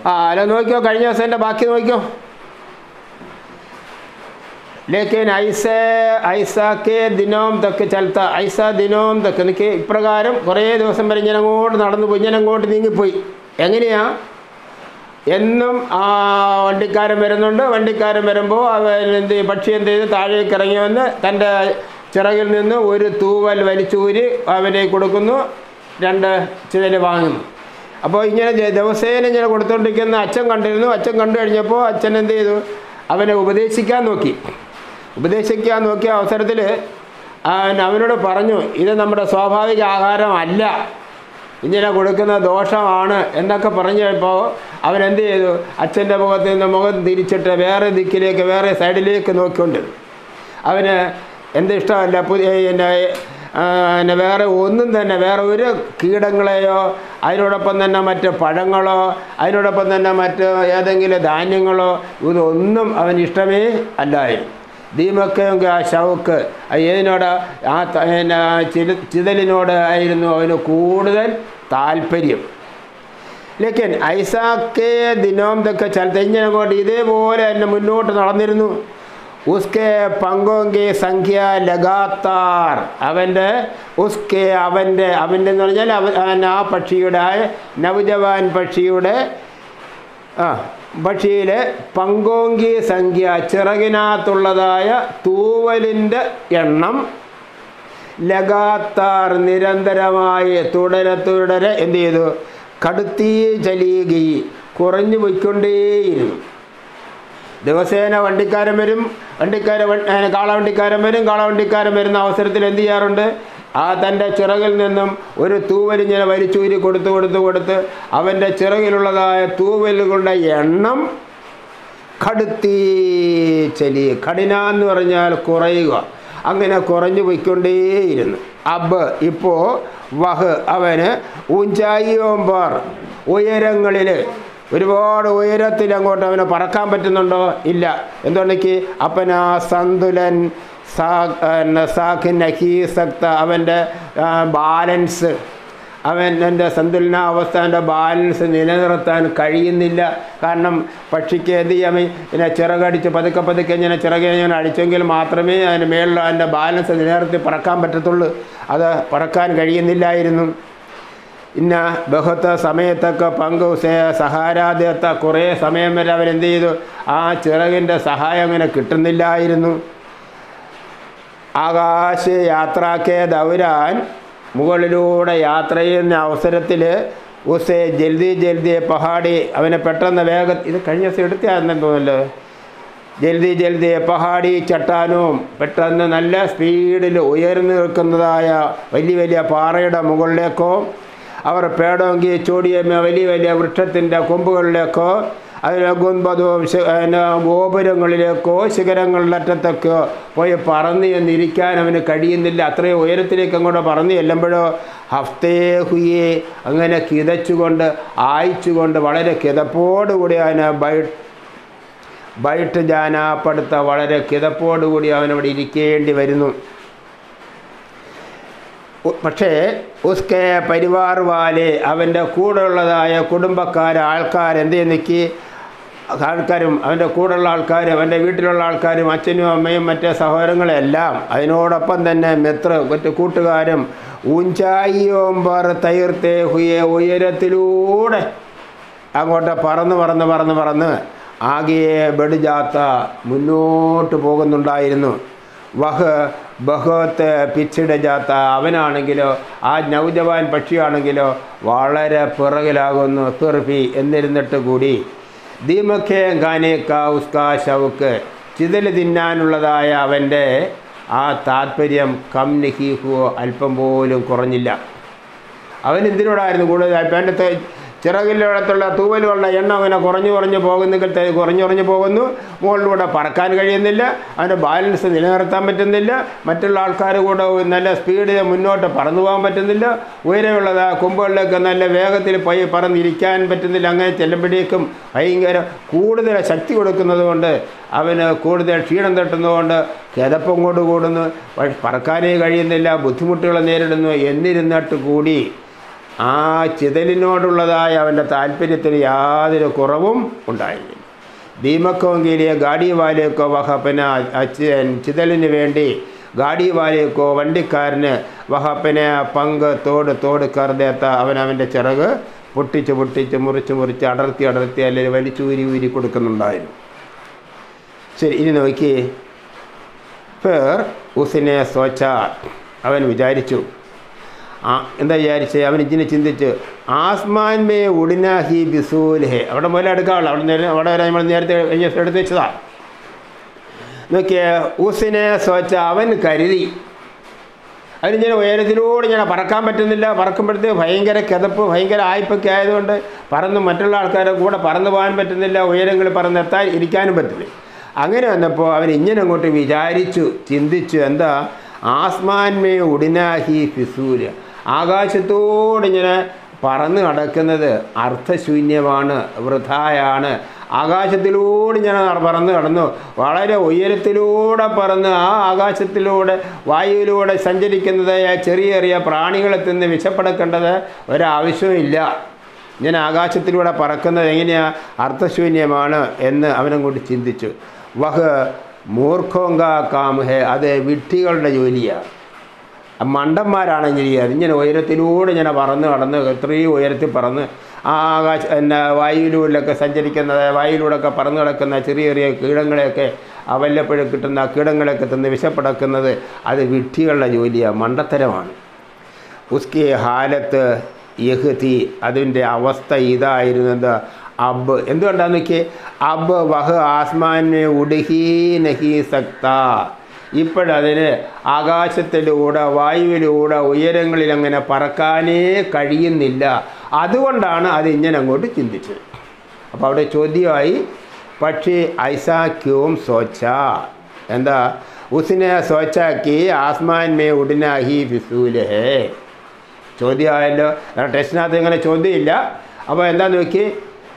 ആ അല്ല നോക്കിയോ കഴിഞ്ഞ ദിവസം ബാക്കി നോക്കിയോ ലേക്കിൻ ഐസ ഐസാക്കെ ദിനോം തക്ക് ചലത്ത ഐസ ദിനോം തക്ക് എനിക്ക് ഇപ്രകാരം കുറേ ദിവസം വരെ ഞാൻ അങ്ങോട്ട് നടന്നു പോയി ഞാൻ അങ്ങോട്ട് നീങ്ങിപ്പോയി എങ്ങനെയാ എന്നും ആ വണ്ടിക്കാരൻ വരുന്നുണ്ട് വണ്ടിക്കാരൻ വരുമ്പോൾ അവൻ എന്ത് ചെയ്യും? പക്ഷി എന്ത് ചെയ്ത് താഴേക്ക് ഇറങ്ങി വന്ന് തൻ്റെ ചിറകിൽ നിന്ന് ഒരു തൂവൽ വലിച്ചൂരി അവനെ കൊടുക്കുന്നു രണ്ട് ചിതൽ വാങ്ങുന്നു അപ്പോൾ ഇങ്ങനെ ദ- ദിവസേന ഇങ്ങനെ കൊടുത്തുകൊണ്ടിരിക്കുന്ന അച്ഛൻ കണ്ടിരുന്നു അച്ഛൻ കണ്ടു കഴിഞ്ഞപ്പോൾ അച്ഛൻ എന്ത് ചെയ്തു അവനെ ഉപദേശിക്കാൻ നോക്കി ഉപദേശിക്കാൻ നോക്കിയ അവസരത്തിൽ അവനോട് പറഞ്ഞു ഇത് നമ്മുടെ സ്വാഭാവിക ആഹാരമല്ല ഇങ്ങനെ കൊടുക്കുന്ന ദോഷമാണ് എന്നൊക്കെ പറഞ്ഞു കഴിഞ്ഞപ്പോൾ അവൻ എന്ത് ചെയ്തു അച്ഛൻ്റെ മുഖത്ത് നിന്ന് മുഖം തിരിച്ചിട്ട് വേറെ ദിക്കിലേക്ക് വേറെ സൈഡിലേക്ക് നോക്കിക്കൊണ്ട് അവന് എന്ത് ഇഷ്ടമല്ല പുതിയ പിന്നെ ആ, പിന്നെ വേറെ ഒന്നും തന്നെ വേറെ ഒരു കീടങ്ങളെയോ അതിനോടൊപ്പം തന്നെ മറ്റ് പഴങ്ങളോ അതിനോടൊപ്പം തന്നെ മറ്റ് ഏതെങ്കിലും ധാന്യങ്ങളോ ഇതൊന്നും അവന് ഇഷ്ടമേ അല്ലായിരുന്നു ദീമക്കെങ്കിൽ ആ ഷൗക്ക് ആ ഏതിനോട് ആ ത- പിന്നെ ചില ചിതലിനോട് ആയിരുന്നു അവന് കൂടുതൽ താല്പര്യം ലേക്കിൻ ഐസാക്കെ ദിനോം തൊക്കെ ചലത്തെ ഇങ്ങനെ കൊണ്ട് ഇതേപോലെ തന്നെ മുന്നോട്ട് നടന്നിരുന്നു ഉസ്കെ പങ്കോങ്കെ സംഖ്യ ലഗാത്താർ അവൻ്റെ ഉസ്കെ അവൻ്റെ അവൻ്റെ എന്ന് പറഞ്ഞാൽ അവൻ ആ പക്ഷിയുടെ ആ നവജവാൻ പക്ഷിയുടെ ആ പക്ഷിയിലെ പങ്കോങ്കി സംഖ്യ ചിറകിനകത്തുള്ളതായ തൂവലിൻ്റെ എണ്ണം ലഗാത്താർ നിരന്തരമായി തുടരെ തുടരെ എന്ത് ചെയ്തു കടുത്തി ചലിയുകയി കുറഞ്ഞു പോയിക്കൊണ്ടേയിരുന്നു ദിവസേന വണ്ടിക്കാരൻ വരും വണ്ടിക്കാരൻ വ- ഏ, കാളവണ്ടിക്കാരൻ വരും കാളവണ്ടിക്കാരൻ വരുന്ന അവസരത്തിൽ എന്ത് ചെയ്യാറുണ്ട് ആ തൻ്റെ ചിറകിൽ നിന്നും ഒരു തൂവലിങ്ങനെ വലിച്ചൂരി കൊടുത്ത് കൊടുത്ത് കൊടുത്ത് അവൻ്റെ ചിറകിലുള്ളതായ തൂവലുകളുടെ എണ്ണം കടുത്തി ചലി കഠിന എന്ന് പറഞ്ഞാൽ കുറയുക അങ്ങനെ കുറഞ്ഞു പോയിക്കൊണ്ടേയിരുന്നു അബ് ഇപ്പോൾ വഹ് അവന് ഊഞ്ചായിയോമ്പാർ ഉയരങ്ങളിൽ ഒരുപാട് ഉയരത്തിൽ അങ്ങോട്ട് അവന് പറക്കാൻ പറ്റുന്നുണ്ടോ ഇല്ല എന്തുകൊണ്ടെങ്കിൽ അപ്പൻ ആ സന്തുലൻ സാ സാഖിൻ അഹീസക്ത അവൻ്റെ ബാലൻസ് അവൻ എൻ്റെ സന്തുലനാവസ്ഥ എൻ്റെ ബാലൻസ് നിലനിർത്താൻ കഴിയുന്നില്ല കാരണം പക്ഷിക്ക് എന്ത് ചെയ്യാൻ ഇങ്ങനെ ചിറകടിച്ച് പതുക്കെ പതുക്കെ ഇങ്ങനെ ചിറകെ ഇങ്ങനെ അടിച്ചെങ്കിൽ മാത്രമേ അതിന് മേളിൽ അതിൻ്റെ ബാലൻസ് നിലനിർത്തി പറക്കാൻ പറ്റത്തുള്ളൂ അത് പറക്കാൻ കഴിയുന്നില്ലായിരുന്നു ഇന്ന ബഹുത്ത സമയത്തൊക്കെ പങ്കു സഹാരാദ്യത്ത കുറേ സമയം വരെ അവരെന്ത് ചെയ്തു ആ ചിറകിൻ്റെ സഹായം അങ്ങനെ കിട്ടുന്നില്ലായിരുന്നു ആകാശ യാത്രാക്കെ ദൗരാൻ മുകളിലൂടെ യാത്ര ചെയ്യുന്ന അവസരത്തിൽ ഉസേ ജൽദി ജൽദി പഹാടി അവനെ പെട്ടെന്ന് വേഗം ഇത് കഴിഞ്ഞ ദിവസം എടുത്തായിരുന്നു തോന്നല്ലോ ജൽദി ജൽദി പഹാടി ചട്ടാനും പെട്ടെന്ന് നല്ല സ്പീഡിൽ ഉയർന്നു നിൽക്കുന്നതായ വലിയ വലിയ പാറയുടെ മുകളിലേക്കോ അവർ പേടോങ്കി ചോടിയമ്മ വലിയ വലിയ വൃക്ഷത്തിൻ്റെ കൊമ്പുകളിലേക്കോ അതിലെ ഗുംബദവും ശി- പിന്നെ ഗോപുരങ്ങളിലേക്കോ ശിഖരങ്ങളിലറ്റത്തൊക്കെയോ പോയി പറന്ന് എന്നിരിക്കാൻ അവന് കഴിയുന്നില്ല അത്രയും ഉയരത്തിലേക്ക് അങ്ങോട്ട് പറന്ന് ചെല്ലുമ്പോഴോ ഹഫ്തേ ഹുയെ അങ്ങനെ കിതച്ചുകൊണ്ട് ആയിച്ചുകൊണ്ട് വളരെ കിതപ്പോടുകൂടി അവന് ബൈ ബൈട്ട് ജാനാപ്പെടുത്ത വളരെ കിതപ്പോടുകൂടി അവനവിടെ ഇരിക്കേണ്ടി വരുന്നു ഉ- പക്ഷേ ഉസ്കെ പരിവാർ വാലെ അവൻ്റെ കൂടെയുള്ളതായ കുടുംബക്കാർ ആൾക്കാർ എന്ത് നിൽക്കി ആൾക്കാരും അവൻ്റെ കൂടെയുള്ള ആൾക്കാരും അവൻ്റെ വീട്ടിലുള്ള ആൾക്കാരും അച്ഛനും അമ്മയും മറ്റേ സഹോദരങ്ങളെല്ലാം അതിനോടൊപ്പം തന്നെ മിത്ര മറ്റു കൂട്ടുകാരും ഊഞ്ചായിയോമ്പർ തൈർത്തേ ഹുയെ ഉയരത്തിലൂടെ അങ്ങോട്ട് പറന്ന് പറന്ന് പറന്ന് പറന്ന് ആകെ ബെടുജാത്ത മുന്നോട്ട് പോകുന്നുണ്ടായിരുന്നു വഹ് ബഹത്ത് പിച്ചിട ജാത്ത അവനാണെങ്കിലോ ആ നൗജവാൻ പക്ഷിയാണെങ്കിലോ വളരെ പിറകിലാകുന്നു തുർഫി എന്നിരുന്നിട്ട് കൂടി ദീമഖേ ഖാനേക്ക ഉസ്കാ ഷൗക്ക് ചിതല് തിന്നാനുള്ളതായ അവൻ്റെ ആ താല്പര്യം കം നഹീഹുവോ അല്പം പോലും കുറഞ്ഞില്ല അവൻ എന്തിനോടായിരുന്നു കൂടുതൽ ഇപ്പം എൻ്റെ ചിറകിലോടത്തുള്ള തൂവലുകളുടെ എണ്ണം അങ്ങനെ കുറഞ്ഞു കുറഞ്ഞു പോകുന്നെങ്കിൽ തെ- കുറഞ്ഞു കുറഞ്ഞു പോകുന്നു മുകളിലൂടെ പറക്കാൻ കഴിയുന്നില്ല അവൻ്റെ ബാലൻസ് നിലനിർത്താൻ പറ്റുന്നില്ല മറ്റുള്ള ആൾക്കാർ കൂടെ നല്ല സ്പീഡിൽ മുന്നോട്ട് പറന്നു പോകാൻ പറ്റുന്നില്ല ഉയരമുള്ളത് ആ കൊമ്പുകളിലേക്ക് നല്ല വേഗത്തിൽ പോയി പറന്നിരിക്കാൻ പറ്റുന്നില്ല അങ്ങനെ ചെല്ലുമ്പോഴേക്കും ഭയങ്കര കൂടുതൽ ശക്തി കൊടുക്കുന്നത് കൊണ്ട് അവന് കൂടുതൽ ക്ഷീണം തട്ടുന്നതുകൊണ്ട് കിതപ്പം കൊണ്ട് കൂടുന്നു പക്ഷെ പറക്കാനേ കഴിയുന്നില്ല ബുദ്ധിമുട്ടുകൾ നേരിടുന്നു എന്നിരുന്നിട്ട് കൂടി ആ ചിതലിനോടുള്ളതായ അവൻ്റെ താല്പര്യത്തിന് യാതൊരു കുറവും ഉണ്ടായിരുന്നില്ല ദീമക്കോങ്കിലെ ഗാഡിവാലേക്കോ വഹപ്പന അച്ഛൻ ചിതലിന് വേണ്ടി ഗാഡിവാലേക്കോ വണ്ടിക്കാരന് വഹപ്പനെ പങ്ക് തോട് തോട് കറുതേത്ത അവൻ അവൻ്റെ ചിറക് പൊട്ടിച്ച് പൊട്ടിച്ച് മുറിച്ച് മുറിച്ച് അടർത്തി അടർത്തി അല്ലെങ്കിൽ വലിച്ചൂരി ഊരി കൊടുക്കുന്നുണ്ടായിരുന്നു ശരി ഇനി നോക്കി പേർ ഉസിനെ സ്വച്ച അവൻ വിചാരിച്ചു ആ എന്താ വിചാരിച്ചേ അവൻ ഇതിനെ ചിന്തിച്ച് ആസ്മാൻ മേ ഉടിന ഹി ബിസൂൽഹെ അവിടെ മുതലേ എടുക്കാവുള്ളൂ അവിടെ നേരെ അവിടെ വരെ നമ്മൾ നേരത്തെ കഴിഞ്ഞ ദിവസം എടുത്ത് വെച്ചതാ നോക്കിയ ഉസിനെ സ്വച്ച അവൻ കരുതി അതിനിങ്ങനെ ഉയരത്തിലൂടെ ഇങ്ങനെ പറക്കാൻ പറ്റുന്നില്ല പറക്കുമ്പോഴത്തേക്ക് ഭയങ്കര കിതപ്പ് ഭയങ്കര ആയ്പൊക്കെ ആയതുകൊണ്ട് പറന്ന് മറ്റുള്ള ആൾക്കാരുടെ കൂടെ പറന്നു പോകാൻ പറ്റുന്നില്ല ഉയരങ്ങളിൽ പറന്നെത്താൻ ഇരിക്കാനും പറ്റില്ല അങ്ങനെ വന്നപ്പോൾ അവൻ ഇങ്ങനെ അങ്ങോട്ട് വിചാരിച്ചു ചിന്തിച്ചു എന്താ ആസ്മാൻമേ ഉടിനാഹി ഫിസൂര് ആകാശത്തോടിങ്ങനെ പറന്ന് നടക്കുന്നത് അർത്ഥശൂന്യമാണ് വൃഥായാണ് ആകാശത്തിലൂടെ ഞാൻ പറന്ന് കടന്നു വളരെ ഉയരത്തിലൂടെ പറന്ന് ആ ആകാശത്തിലൂടെ വായുവിലൂടെ സഞ്ചരിക്കുന്നത് ആ ചെറിയ ചെറിയ പ്രാണികളെ തിന്ന് വിശപ്പടക്കേണ്ടത് ഒരാവശ്യമില്ല ഞാൻ ആകാശത്തിലൂടെ പറക്കുന്നത് എങ്ങനെയാ അർത്ഥശൂന്യമാണ് എന്ന് അവനങ്ങോട്ട് ചിന്തിച്ചു വഹ് മൂർഖോങ്ക കാമുഹെ അത് വിഡ്ഢികളുടെ ജോലിയാണ് മണ്ടന്മാരാണെങ്കിൽ ഇങ്ങനെ ഉയരത്തിലൂടെ ഇങ്ങനെ പറന്ന് കടന്ന് എത്രയും ഉയരത്തിൽ പറന്ന് ആ ആകാശ പിന്നെ വായുവിലൂടെയൊക്കെ സഞ്ചരിക്കുന്നത് വായുവിലൂടെയൊക്കെ പറന്ന് കിടക്കുന്ന ചെറിയ ചെറിയ കീടങ്ങളെയൊക്കെ ആ വല്ലപ്പോഴും കിട്ടുന്ന കീടങ്ങളെയൊക്കെ തിന്ന് വിശപ്പടക്കുന്നത് അത് വിഡ്ഢികളുടെ ജോലിയാണ് മണ്ടത്തരമാണ് ഉസ്കി ഹാലത്ത് യഹ്തി അതിൻ്റെ അവസ്ഥ ഇതായിരുന്നു എന്താ അബ് എന്തുകൊണ്ടാന്ന് നോക്കിയേ അബ് വഹ് ആസ്മാനെ ഉടുഹി നഹി സക്ത ഇപ്പോഴതിന് ആകാശത്തിലൂടെ വായുവിലൂടെ ഉയരങ്ങളിൽ അങ്ങനെ പറക്കാനേ കഴിയുന്നില്ല അതുകൊണ്ടാണ് അത് ഇങ്ങനെ അങ്ങോട്ട് ചിന്തിച്ചത് അപ്പോൾ അവിടെ ചോദ്യമായി പക്ഷേ ഐസാക്യവും സ്വച്ഛ എന്താ ഉസിനെ സ്വച്ഛാക്കി ആസ്മാൻ മേ ഉടിനാഹി ഫിസൂലഹേ ചോദ്യമായല്ലോ ടെസ്റ്റിനകത്ത് ഇങ്ങനെ ചോദ്യമില്ല അപ്പോൾ എന്താ നോക്കി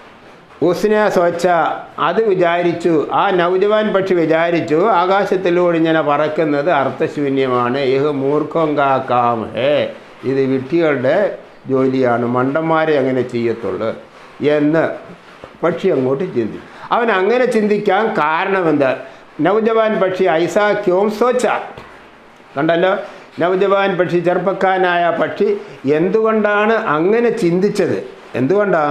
ഉസ്ന സ്വച്ഛ അത് വിചാരിച്ചു ആ നൗജവാൻ പക്ഷി വിചാരിച്ചു ആകാശത്തിലൂടെ ഇങ്ങനെ പറക്കുന്നത് അർത്ഥശൂന്യമാണ് ഇഹ് മൂർഖം കാക്കാം ഹേ ഇത് വിഡ്ഢികളുടെ ജോലിയാണ് മണ്ടന്മാരെ അങ്ങനെ ചെയ്യത്തുള്ളൂ എന്ന് പക്ഷി അങ്ങോട്ട് ചിന്തി അവൻ അങ്ങനെ ചിന്തിക്കാൻ കാരണം എന്താ നൗജവാൻ പക്ഷി ഐസാക്യവും സ്വച്ഛ കണ്ടല്ലോ നവജവാൻ പക്ഷി ചെറുപ്പക്കാരനായ പക്ഷി എന്തുകൊണ്ടാണ് അങ്ങനെ ചിന്തിച്ചത് എന്തുകൊണ്ടാണ്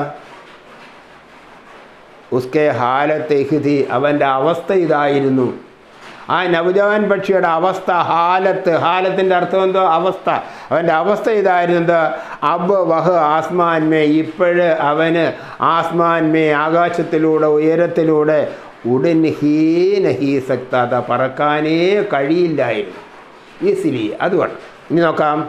ഉസ്കെ ഹാലത്ത് എഹുതി അവൻ്റെ അവസ്ഥ ഇതായിരുന്നു ആ നവജവാൻ പക്ഷിയുടെ അവസ്ഥ ഹാലത്ത് ഹാലത്തിൻ്റെ അർത്ഥം എന്തോ അവസ്ഥ അവൻ്റെ അവസ്ഥ ഇതായിരുന്നു എന്താ അബ് വഹ് ആസ്മാൻമേ ഇപ്പോഴ് അവന് ആസ്മാൻമേ ആകാശത്തിലൂടെ ഉയരത്തിലൂടെ ഉടൻ ഹീന ഹീ സക്താത പറക്കാനേ കഴിയില്ലായിരുന്നു ഈസിലി അതുകൊണ്ട് ഇനി നോക്കാം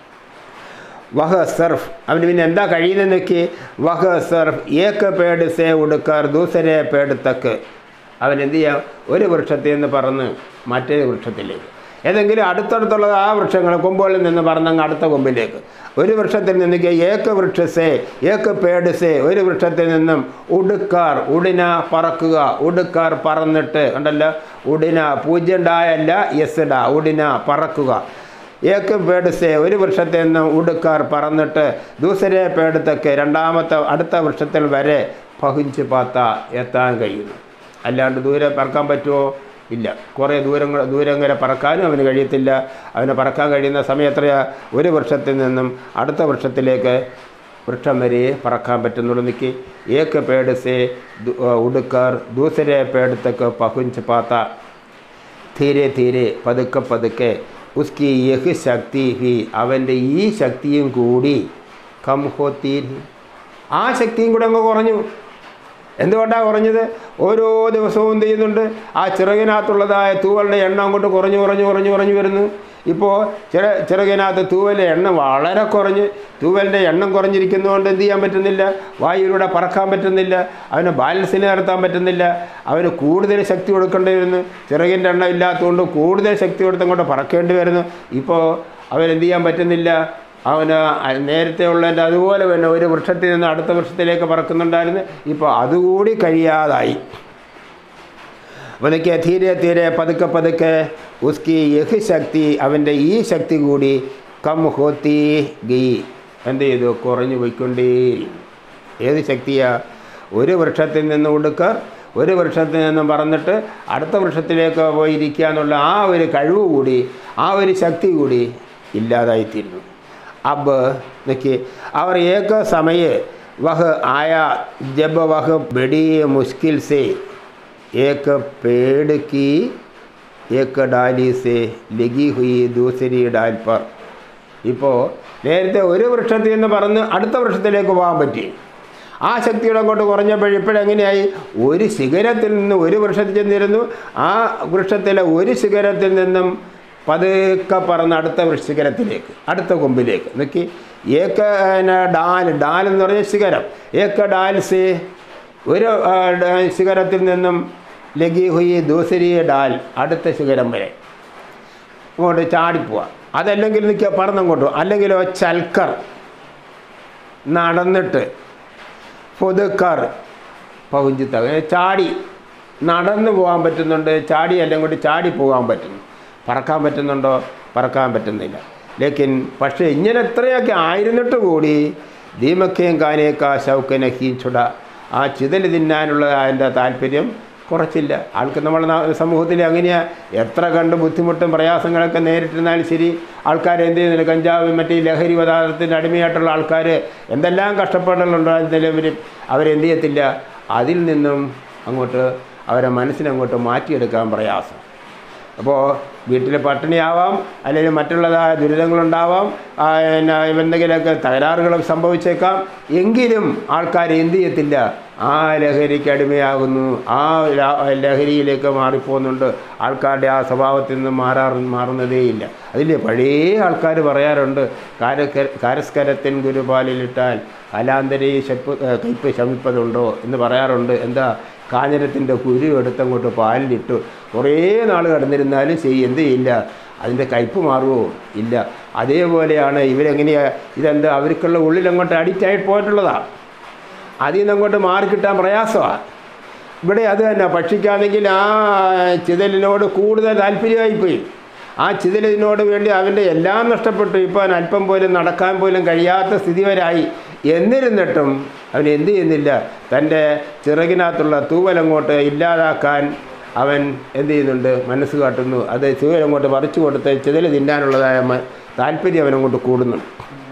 വഹ സർഫ് അവന് പിന്നെ എന്താ കഴിയുന്നതെന്നൊക്കെ വഹ സർഫ് ഏക പേട് സേ ഉടുക്കാർ ദൂസരെ പേട് തക്ക് അവൻ എന്ത് ചെയ്യാം ഒരു വൃക്ഷത്തിൽ നിന്ന് പറന്ന് മറ്റേ വൃക്ഷത്തിലേക്ക് ഏതെങ്കിലും അടുത്തടുത്തുള്ള ആ വൃക്ഷങ്ങൾ കൊമ്പുകളിൽ നിന്ന് പറന്നങ്ങ് അടുത്ത കൊമ്പിലേക്ക് ഒരു വൃക്ഷത്തിൽ നിന്ന് ഏക വൃക്ഷസേ ഏക പേടുസേ ഒരു വൃക്ഷത്തിൽ നിന്നും ഉടുക്കാർ ഉടിന പറക്കുക ഉടുക്കാർ പറന്നിട്ട് ഉണ്ടല്ലോ ഉടിന പൂജ്യണ്ടായല്ല യെസ്ഡ ഉടിന പറക്കുക ഏക്ക് പേടുസേ ഒരു വൃക്ഷത്തിൽ നിന്ന് ഉടുക്കാർ പറന്നിട്ട് ദൂസരെ പേടത്തൊക്കെ രണ്ടാമത്തെ അടുത്ത വൃക്ഷത്തിൽ വരെ പഹിഞ്ച് പാത്ത എത്താൻ കഴിയുന്നു അല്ലാണ്ട് ദൂരെ പറക്കാൻ പറ്റുമോ ഇല്ല കുറേ ദൂരം ദൂരം വരെ പറക്കാനും അവന് കഴിയത്തില്ല അവന് പറക്കാൻ കഴിയുന്ന സമയം എത്രയാ ഒരു വൃക്ഷത്തിൽ നിന്നും അടുത്ത വൃക്ഷത്തിലേക്ക് വൃക്ഷം വരെ പറക്കാൻ പറ്റുന്നുള്ളൂ നിൽക്കി ഏക്ക് പേടുസേ ഉടുക്കാർ ദൂസരെ പേടത്തൊക്കെ പഹുഞ്ച് പാത്ത ധീരെ ധീരെ പതുക്കെ പതുക്കെ ഉസ്കി യഹ് ശക്തി ഹി അവൻ്റെ ഈ ശക്തിയും കൂടി കം ഹോത്തി ആ ശക്തിയും കൂടെ അങ്ങ് കുറഞ്ഞു എന്തുകൊണ്ടാണ് കുറഞ്ഞത് ഓരോ ദിവസവും എന്ത് ചെയ്യുന്നുണ്ട് ആ ചിറകിനകത്തുള്ളതായ തൂവലിൻ്റെ എണ്ണം അങ്ങോട്ട് കുറഞ്ഞു കുറഞ്ഞു കുറഞ്ഞു കുറഞ്ഞു വരുന്നു ഇപ്പോൾ ചിറ ചിറകിനകത്ത് തൂവലിൻ്റെ എണ്ണം വളരെ കുറഞ്ഞ് തൂവലിൻ്റെ എണ്ണം കുറഞ്ഞിരിക്കുന്നതുകൊണ്ട് എന്ത് ചെയ്യാൻ പറ്റുന്നില്ല വായുവിലൂടെ പറക്കാൻ പറ്റുന്നില്ല അവന് ബാലൻസിനെ നിർത്താൻ പറ്റുന്നില്ല അവന് കൂടുതൽ ശക്തി കൊടുക്കേണ്ടി വരുന്നു ചിറകിൻ്റെ എണ്ണം ഇല്ലാത്തതുകൊണ്ട് കൂടുതൽ ശക്തി കൊടുത്ത് അങ്ങോട്ട് പറക്കേണ്ടി വരുന്നു ഇപ്പോൾ അവൻ എന്ത് ചെയ്യാൻ പറ്റുന്നില്ല അവന് നേരത്തെ ഉള്ളതിൻ്റെ അതുപോലെ തന്നെ ഒരു വൃക്ഷത്തിൽ നിന്ന് അടുത്ത വൃക്ഷത്തിലേക്ക് പറക്കുന്നുണ്ടായിരുന്നു ഇപ്പോൾ അതുകൂടി കഴിയാതായി അവനൊക്കെ ധീരെ ധീരെ പതുക്കെ പതുക്കെ ഉസ്കി യഹ് ശക്തി അവൻ്റെ ഈ ശക്തി കൂടി കം ഹോത്തി ഗയി എന്ത് ചെയ്തു കുറഞ്ഞു പോയിക്കൊണ്ടേയിരിക്കും ഏത് ശക്തിയാ ഒരു വൃക്ഷത്തിൽ നിന്ന് ഉടുക്കർ ഒരു വൃക്ഷത്തിൽ നിന്നും പറന്നിട്ട് അടുത്ത വൃക്ഷത്തിലേക്ക് പോയി ഇരിക്കുക എന്നുള്ള ആ ഒരു കഴിവ് കൂടി ആ ഒരു ശക്തി കൂടി ഇല്ലാതായിത്തീരുന്നു അബ് നിക്ക് അവർ ഏക സമയ വഹ ആയ ജബ് വഹ ബഡിയ മുഷ്കിൽ സേ एक पेड़ की एक डाली से लगी हुई दूसरी डाल पर ഇപ്പോൾ നേരത്തെ ഒരു വൃക്ഷത്തിൽ നിന്ന് പറന്ന് അടുത്ത വൃക്ഷത്തിലേക്ക് പോകാൻ പറ്റി ആ ശക്തിയുടെ അങ്ങോട്ട് കുറഞ്ഞപ്പോൾ ഇപ്പോഴെങ്ങനെയായി ഒരു ശിഖരത്തിൽ നിന്ന് ഒരു വൃക്ഷത്തിൽ ചെന്നിരുന്നു ആ വൃക്ഷത്തിലെ ഒരു ശിഖരത്തിൽ നിന്നും പതുക്കെ പറന്ന് അടുത്ത വൃക്ഷ ശിഖരത്തിലേക്ക് അടുത്ത കൊമ്പിലേക്ക് നോക്കി ഏക ഡാൽ ഡാൽ എന്ന് പറഞ്ഞ ശിഖരം ഏക ഡാൽ സേ ഒരു ആ, ഡ- ശിഖരത്തിൽ നിന്നും ലഗി ഹുയി ദൂസരി ഡാൽ അടുത്ത ശിഖരം വരെ അങ്ങോട്ട് ചാടിപ്പോവാ അതല്ലെങ്കിൽ നിൽക്കുക പറന്നങ്ങോട്ട് പോകും അല്ലെങ്കിലോ ചൽക്കർ നടന്നിട്ട് പൊതുക്കാർ പൗഞ്ചിത്ത അങ്ങനെ ചാടി നടന്നു പോകാൻ പറ്റുന്നുണ്ട് ചാടി അല്ലെങ്കിൽ കൂടി ചാടി പോകാൻ പറ്റുന്നു പറക്കാൻ പറ്റുന്നുണ്ടോ പറക്കാൻ പറ്റുന്നില്ല ലേക്കിൻ പക്ഷേ ഇങ്ങനെ എത്രയൊക്കെ ആയിരുന്നിട്ട് കൂടി ദീമക്കയും കാനേക്ക ശൗക്കനെ ഹീച്ചുട ആ ചിതൽ തിന്നാനുള്ള അതിൻ്റെ താല്പര്യം കുറച്ചില്ല ആൾക്ക് നമ്മുടെ നാ- സമൂഹത്തിൽ അങ്ങനെയാ എത്ര കണ്ട് ബുദ്ധിമുട്ടും പ്രയാസങ്ങളൊക്കെ നേരിട്ടിരുന്നാലും ശരി ആൾക്കാർ എന്ത് ചെയ്യുന്നില്ല കഞ്ചാവ് മറ്റേ ഈ ലഹരി പദാർത്ഥത്തിൻ്റെ അടിമയായിട്ടുള്ള ആൾക്കാർ എന്തെല്ലാം കഷ്ടപ്പാടുകളുണ്ടോ അതിൽ അവരെന്ത് ചെയ്യത്തില്ല അതിൽ നിന്നും അങ്ങോട്ട് അവരെ മനസ്സിനങ്ങോട്ട് മാറ്റിയെടുക്കാൻ പ്രയാസം അപ്പോൾ വീട്ടിൽ പട്ടിണിയാവാം അല്ലെങ്കിൽ മറ്റുള്ളതായ ദുരിതങ്ങളുണ്ടാവാം ആ, പിന്നെ എന്തെങ്കിലുമൊക്കെ തകരാറുകൾ സംഭവിച്ചേക്കാം എങ്കിലും ആൾക്കാർ എന്ത് ചെയ്യത്തില്ല ആ ലഹരിക്ക് അടിമയാകുന്നു ആ ല- ലഹരിയിലേക്ക് മാറിപ്പോകുന്നുണ്ട് ആൾക്കാരുടെ ആ സ്വഭാവത്തിൽ നിന്ന് മാറാറ് മാറുന്നതേയില്ല അതിൽ പഴയ ആൾക്കാർ പറയാറുണ്ട് കാരക്ക കാരസ്കരത്തിൻ ഗുരുപാലിലിട്ടാൽ കലാന്തരി ശപ്പ് ഏ, കയ്പ് ശമിപ്പതുണ്ടോ എന്ന് പറയാറുണ്ട് എന്താ കാഞ്ഞരത്തിൻ്റെ കുരു എടുത്തങ്ങോട്ട് പാലിലിട്ടു കുറേ നാൾ കിടന്നിരുന്നാലും ശരി എന്ത് ചെയ്യില്ല അതിൻ്റെ കയ്പ് മാറുമോ ഇല്ല അതേപോലെയാണ് ഇവരെങ്ങനെയാ ഇതെന്താ അവർക്കുള്ള ഉള്ളിൽ അങ്ങോട്ട് അഡിക്റ്റ് ആയിട്ട് പോയിട്ടുള്ളതാണ് അതിൽ നിന്ന് അങ്ങോട്ട് മാറിക്കിട്ടാൻ പ്രയാസമാണ് ഇവിടെ അത് തന്നെ പക്ഷിക്കാണെങ്കിൽ ആ ചിതലിനോട് കൂടുതൽ താല്പര്യമായിപ്പോയി ആ ചിതലിനോട് വേണ്ടി അവൻ്റെ എല്ലാം നഷ്ടപ്പെട്ടു ഇപ്പോൾ അവൻ അല്പം പോലും നടക്കാൻ പോലും കഴിയാത്ത സ്ഥിതി വരായി എന്നിരുന്നിട്ടും അവൻ എന്ത് ചെയ്യുന്നില്ല തൻ്റെ ചിറകിനകത്തുള്ള തൂവലങ്ങോട്ട് ഇല്ലാതാക്കാൻ അവൻ എന്ത് ചെയ്യുന്നുണ്ട് മനസ്സ് കാട്ടുന്നു അത് തൂവലങ്ങോട്ട് പറിച്ചു കൊടുത്ത് ചിതൽ തിന്നാനുള്ളതായ മ- താല്പര്യം അവനങ്ങോട്ട് കൂടുന്നുണ്ട്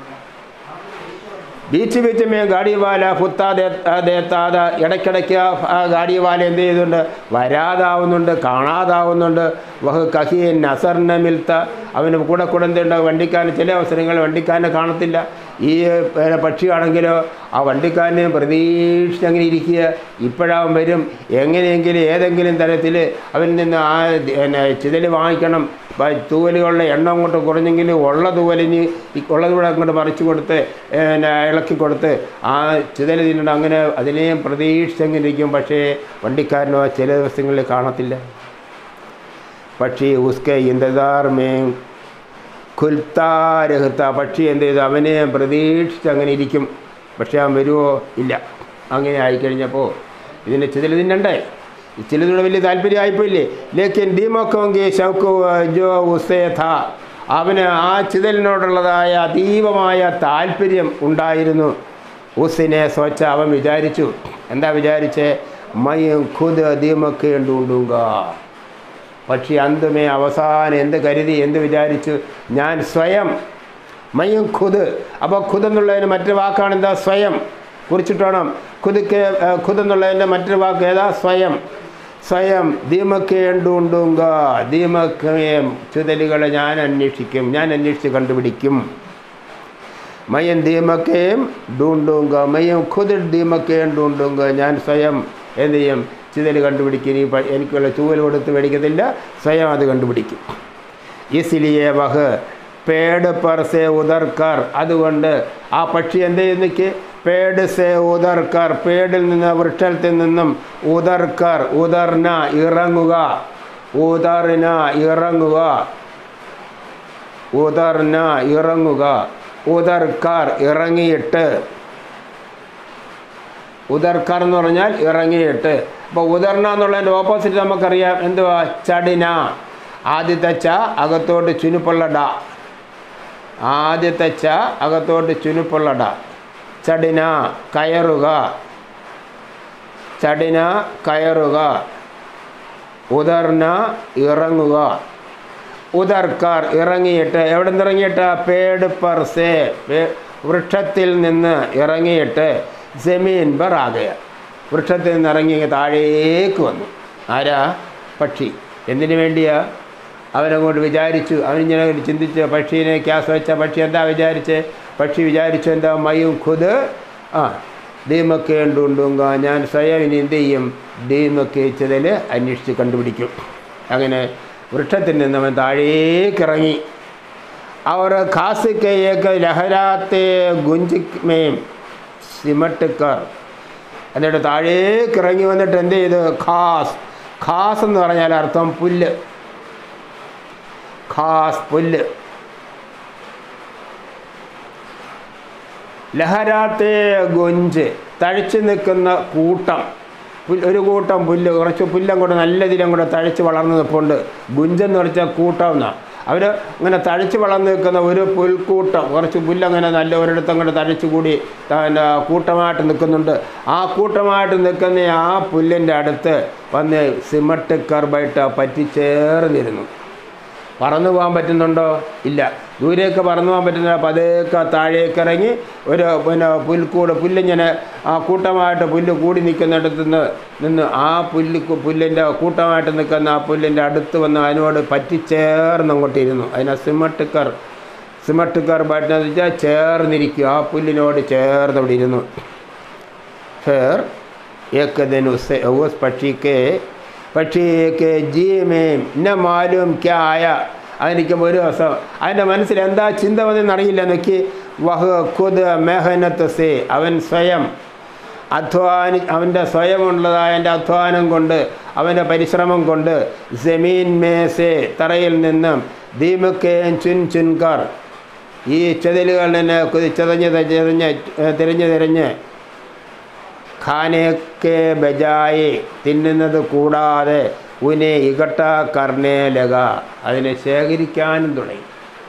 ബീച്ച് ബീച്ച് മേ ഗാഡി വാല കുത്താ ദേത്താത ഇടയ്ക്കിടയ്ക്ക് ആ- ആ ഗാഡി വാല എന്ത് ചെയ്യുന്നുണ്ട് വരാതാവുന്നുണ്ട് കാണാതാവുന്നുണ്ട് വഹ് കഹിയൻ നസർന മിൽത്ത അവന് കൂടെ കൂടെ എന്തുണ്ട് വണ്ടിക്കാരൻ ചില അവസരങ്ങളിൽ വണ്ടിക്കാരനെ കാണത്തില്ല ഈ പിന്നെ പക്ഷിയാണെങ്കിലോ ആ വണ്ടിക്കാരനെ പ്രതീക്ഷിച്ച് അങ്ങനെ ഇരിക്കുക ഇപ്പോഴാവൻ വരും എങ്ങനെയെങ്കിലും ഏതെങ്കിലും തരത്തിൽ അവനിൽ നിന്ന് ആ പിന്നെ ചിതൽ വാങ്ങിക്കണം പ- തൂവലുകളുടെ എണ്ണം അങ്ങോട്ട് കുറഞ്ഞെങ്കിൽ ഉള്ള തൂവലിന് ഈ ഉള്ളത് കൂടെ അങ്ങോട്ട് മറിച്ച് കൊടുത്ത് പിന്നെ ഇളക്കി കൊടുത്ത് ആ ചിതൽ തിന്നണം അങ്ങനെ അതിനെയും പ്രതീക്ഷിച്ചെങ്ങനെ ഇരിക്കും പക്ഷേ വണ്ടിക്കാരനോ ചില ദിവസങ്ങളിൽ കാണത്തില്ല പക്ഷി ഉസ്കെ ഇന്തദാർ മേ കുൽത്താരഹത്ത പക്ഷി എന്ത് ചെയ്തു അവനെ പ്രതീക്ഷിച്ച് അങ്ങനെ ഇരിക്കും പക്ഷേ അവൻ വരുമോ ഇല്ല അങ്ങനെ ആയിക്കഴിഞ്ഞപ്പോൾ ഇതിൻ്റെ ചിതൽ തിന്നണ്ടേ ഈ ചിലതിനോട് വലിയ താല്പര്യമായിപ്പോയില്ലേ ലേക്കിൻ ഡീമോക്കോങ്കി ഷൗക്കു ജോ ഉസേ ഥ അവന് ആ ചിതലിനോടുള്ളതായ അതീവമായ താല്പര്യം ഉണ്ടായിരുന്നു ഉസിനെ സ്വച്ഛ അവൻ വിചാരിച്ചു എന്താ വിചാരിച്ചേ മയും ഖുദ് ദീമക്ക് ഉണ്ടുക പക്ഷി അന്തുമേ അവസാനം എന്ത് കരുതി എന്ത് വിചാരിച്ചു ഞാൻ സ്വയം മയും ഖുദ് അപ്പോൾ ഖുദ് എന്നുള്ളതിന് മറ്റൊരു വാക്കാണ് എന്താ സ്വയം കുറിച്ചിട്ട് വേണം ഖുദ് ഖുദ് എന്നുള്ളതിൻ്റെ മറ്റൊരു വാക്ക് ഏതാ സ്വയം സ്വയം ദീമക്കേണ്ടുണ്ടുങ്ക ദീമക്കയും ചുതലുകളെ ഞാൻ അന്വേഷിക്കും ഞാൻ അന്വേഷിച്ച് കണ്ടുപിടിക്കും മയം ദീമക്കയും ഡൂണ്ടുങ്ക മയം ഖുദ് ദീമക്കയും ഡൂണ്ടുങ്ക ഞാൻ സ്വയം എന്ത് ചെയ്യും ചിതൽ കണ്ടുപിടിക്കും ഇനി പ- എനിക്കുള്ള ചൂവൽ കൊടുത്ത് മേടിക്കത്തില്ല സ്വയം അത് കണ്ടുപിടിക്കും ഇസിലിയെ വഹ് പേട് പർ സെ ഉദർക്കർ അതുകൊണ്ട് ആ പക്ഷി എന്ത് ചെയ്യുന്നിക്ക് പേട് സെ ഉദർക്കർ പേടിൽ നിന്ന് വൃക്ഷത്തിൽ നിന്നും ഉദർക്കർ ഉദർന ഇറങ്ങുക ഉദർന ഇറങ്ങുക ഉദർന ഇറങ്ങുക ഉദർക്കാർ ഇറങ്ങിയിട്ട് ഉദർക്കാർ എന്ന് പറഞ്ഞാൽ ഇറങ്ങിയിട്ട് അപ്പോൾ ഉദർണ എന്നുള്ളതിൻ്റെ ഓപ്പോസിറ്റ് നമുക്കറിയാം എന്തുവാ ചടിന ആദ്യത്തെ ച അകത്തോട്ട് ചുനുപ്പുള്ള ഡ ആദ്യത്തെ ച അകത്തോട്ട് ചുനുപ്പുള്ള ഡ ചടിന കയറുക ചടിന കയറുക ഉദർന ഇറങ്ങുക ഉദർക്കാർ ഇറങ്ങിയിട്ട് എവിടെ നിന്ന് ഇറങ്ങിയിട്ട് പേട് പർസേ പേ- വൃക്ഷത്തിൽ നിന്ന് ഇറങ്ങിയിട്ട് ജമീൻ ബർ ആകയ വൃക്ഷത്തിൽ നിന്ന് ഇറങ്ങി ഇങ്ങ് താഴേക്ക് വന്നു ആരാ പക്ഷി എന്തിനു വേണ്ടിയാ അവനങ്ങോട്ട് വിചാരിച്ചു അവനിങ്ങനെ ചിന്തിച്ച് പക്ഷീനെ ക്യാസ് വെച്ച പക്ഷി എന്താ വിചാരിച്ച് പക്ഷി വിചാരിച്ചു എന്താ മയും ഖുദ് ആ ദീമൊക്കെ ഉണ്ടുണ്ടുങ്ക ഞാൻ സ്വയം ഇനി എന്ത് ചെയ്യും ദീമൊക്കെ വെച്ചതിൽ അന്വേഷിച്ച് കണ്ടുപിടിക്കും അങ്ങനെ വൃക്ഷത്തിൽ നിന്ന് അവൻ താഴേക്കിറങ്ങി അവർ ഖാസിക്കയൊക്കെ ലഹരാത്തെ ഗുഞ്ചിമേം സിമട്ടുക്കാർ എന്നിട്ട് താഴേക്കിറങ്ങി വന്നിട്ട് എന്ത് ചെയ്ത് ഖാസ് ഖാസ് എന്ന് പറഞ്ഞാൽ അർത്ഥം പുല്ല് ഖാസ് പുല്ല് ലഹരാത്തെ ഗൊഞ്ച് തഴച്ചു നിൽക്കുന്ന കൂട്ടം പുല്ല് ഒരു കൂട്ടം പുല്ല് കുറച്ച് പുല്ലും കൂടെ നല്ല ഇതിലും കൂടെ തഴച്ച് വളർന്നു നിൽപ്പുണ്ട് ഗുഞ്ചെന്ന് പറഞ്ഞാൽ കൂട്ടം എന്നാണ് അവർ ഇങ്ങനെ തഴച്ച് വളർന്നു നിൽക്കുന്ന ഒരു പുൽക്കൂട്ടം കുറച്ച് പുല്ലങ്ങനെ നല്ല ഒരിടത്തും കൂടെ തഴച്ചു കൂടി പിന്നെ കൂട്ടമായിട്ട് നിൽക്കുന്നുണ്ട് ആ കൂട്ടമായിട്ട് നിൽക്കുന്ന ആ പുല്ലിൻ്റെ അടുത്ത് വന്ന് സിമട്ട് കർബായിട്ട് പറ്റിച്ചേർന്നിരുന്നു പറന്നു പോകാൻ പറ്റുന്നുണ്ടോ ഇല്ല ദൂരേക്ക് പറന്നു പോകാൻ പറ്റുന്നില്ല പതുക്കെ താഴേക്ക് ഇറങ്ങി ഒരു പിന്നെ പുൽക്കൂട് പുല്ലിങ്ങനെ ആ കൂട്ടമായിട്ട് പുല്ല് കൂടി നിൽക്കുന്നിടത്ത് നിന്ന് നിന്ന് ആ പുല്ല് കു- പുല്ലിൻ്റെ കൂട്ടമായിട്ട് നിൽക്കുന്ന ആ പുല്ലിൻ്റെ അടുത്ത് വന്ന് അതിനോട് പറ്റിച്ചേർന്ന് അങ്ങോട്ടിരുന്നു അതിനെ സിമട്ടുക്കർ സിമട്ടുക്കർ ബട്ടനെന്ന് വെച്ചാൽ ചേർന്നിരിക്കുക ആ പുല്ലിനോട് ചേർന്ന് അവിടെ ഇരുന്നു फिर एक दिन उससे उस पक्षी के പക്ഷി के जी में न मालूम क्या आया അതെനിക്ക് ഒരു ദിവസം അതിൻ്റെ മനസ്സിൽ എന്താ ചിന്ത വന്നെന്ന് അറിയില്ല നോക്കി വഹ് ഖുദ് മെഹനത്ത് സേ അവൻ സ്വയം അധ്വാനി അവൻ്റെ സ്വയമുള്ളതായ എൻ്റെ അധ്വാനം കൊണ്ട് അവൻ്റെ പരിശ്രമം കൊണ്ട് ജമീൻ മേസേ തറയിൽ നിന്നും ദീമുക്കേൻ ചുൻ ചുൻകാർ ഈ ചെതിലുകളിൽ നിന്ന് കുതി- ചെതഞ്ഞ് ചെതഞ്ഞ് തിരഞ്ഞ് തിരഞ്ഞ് ഖാനേക്കെ ബജായെ തിന്നുന്നത് കൂടാതെ ഉനെ ഇകട്ട കർണേലക അതിനെ ശേഖരിക്കാനും തുടങ്ങി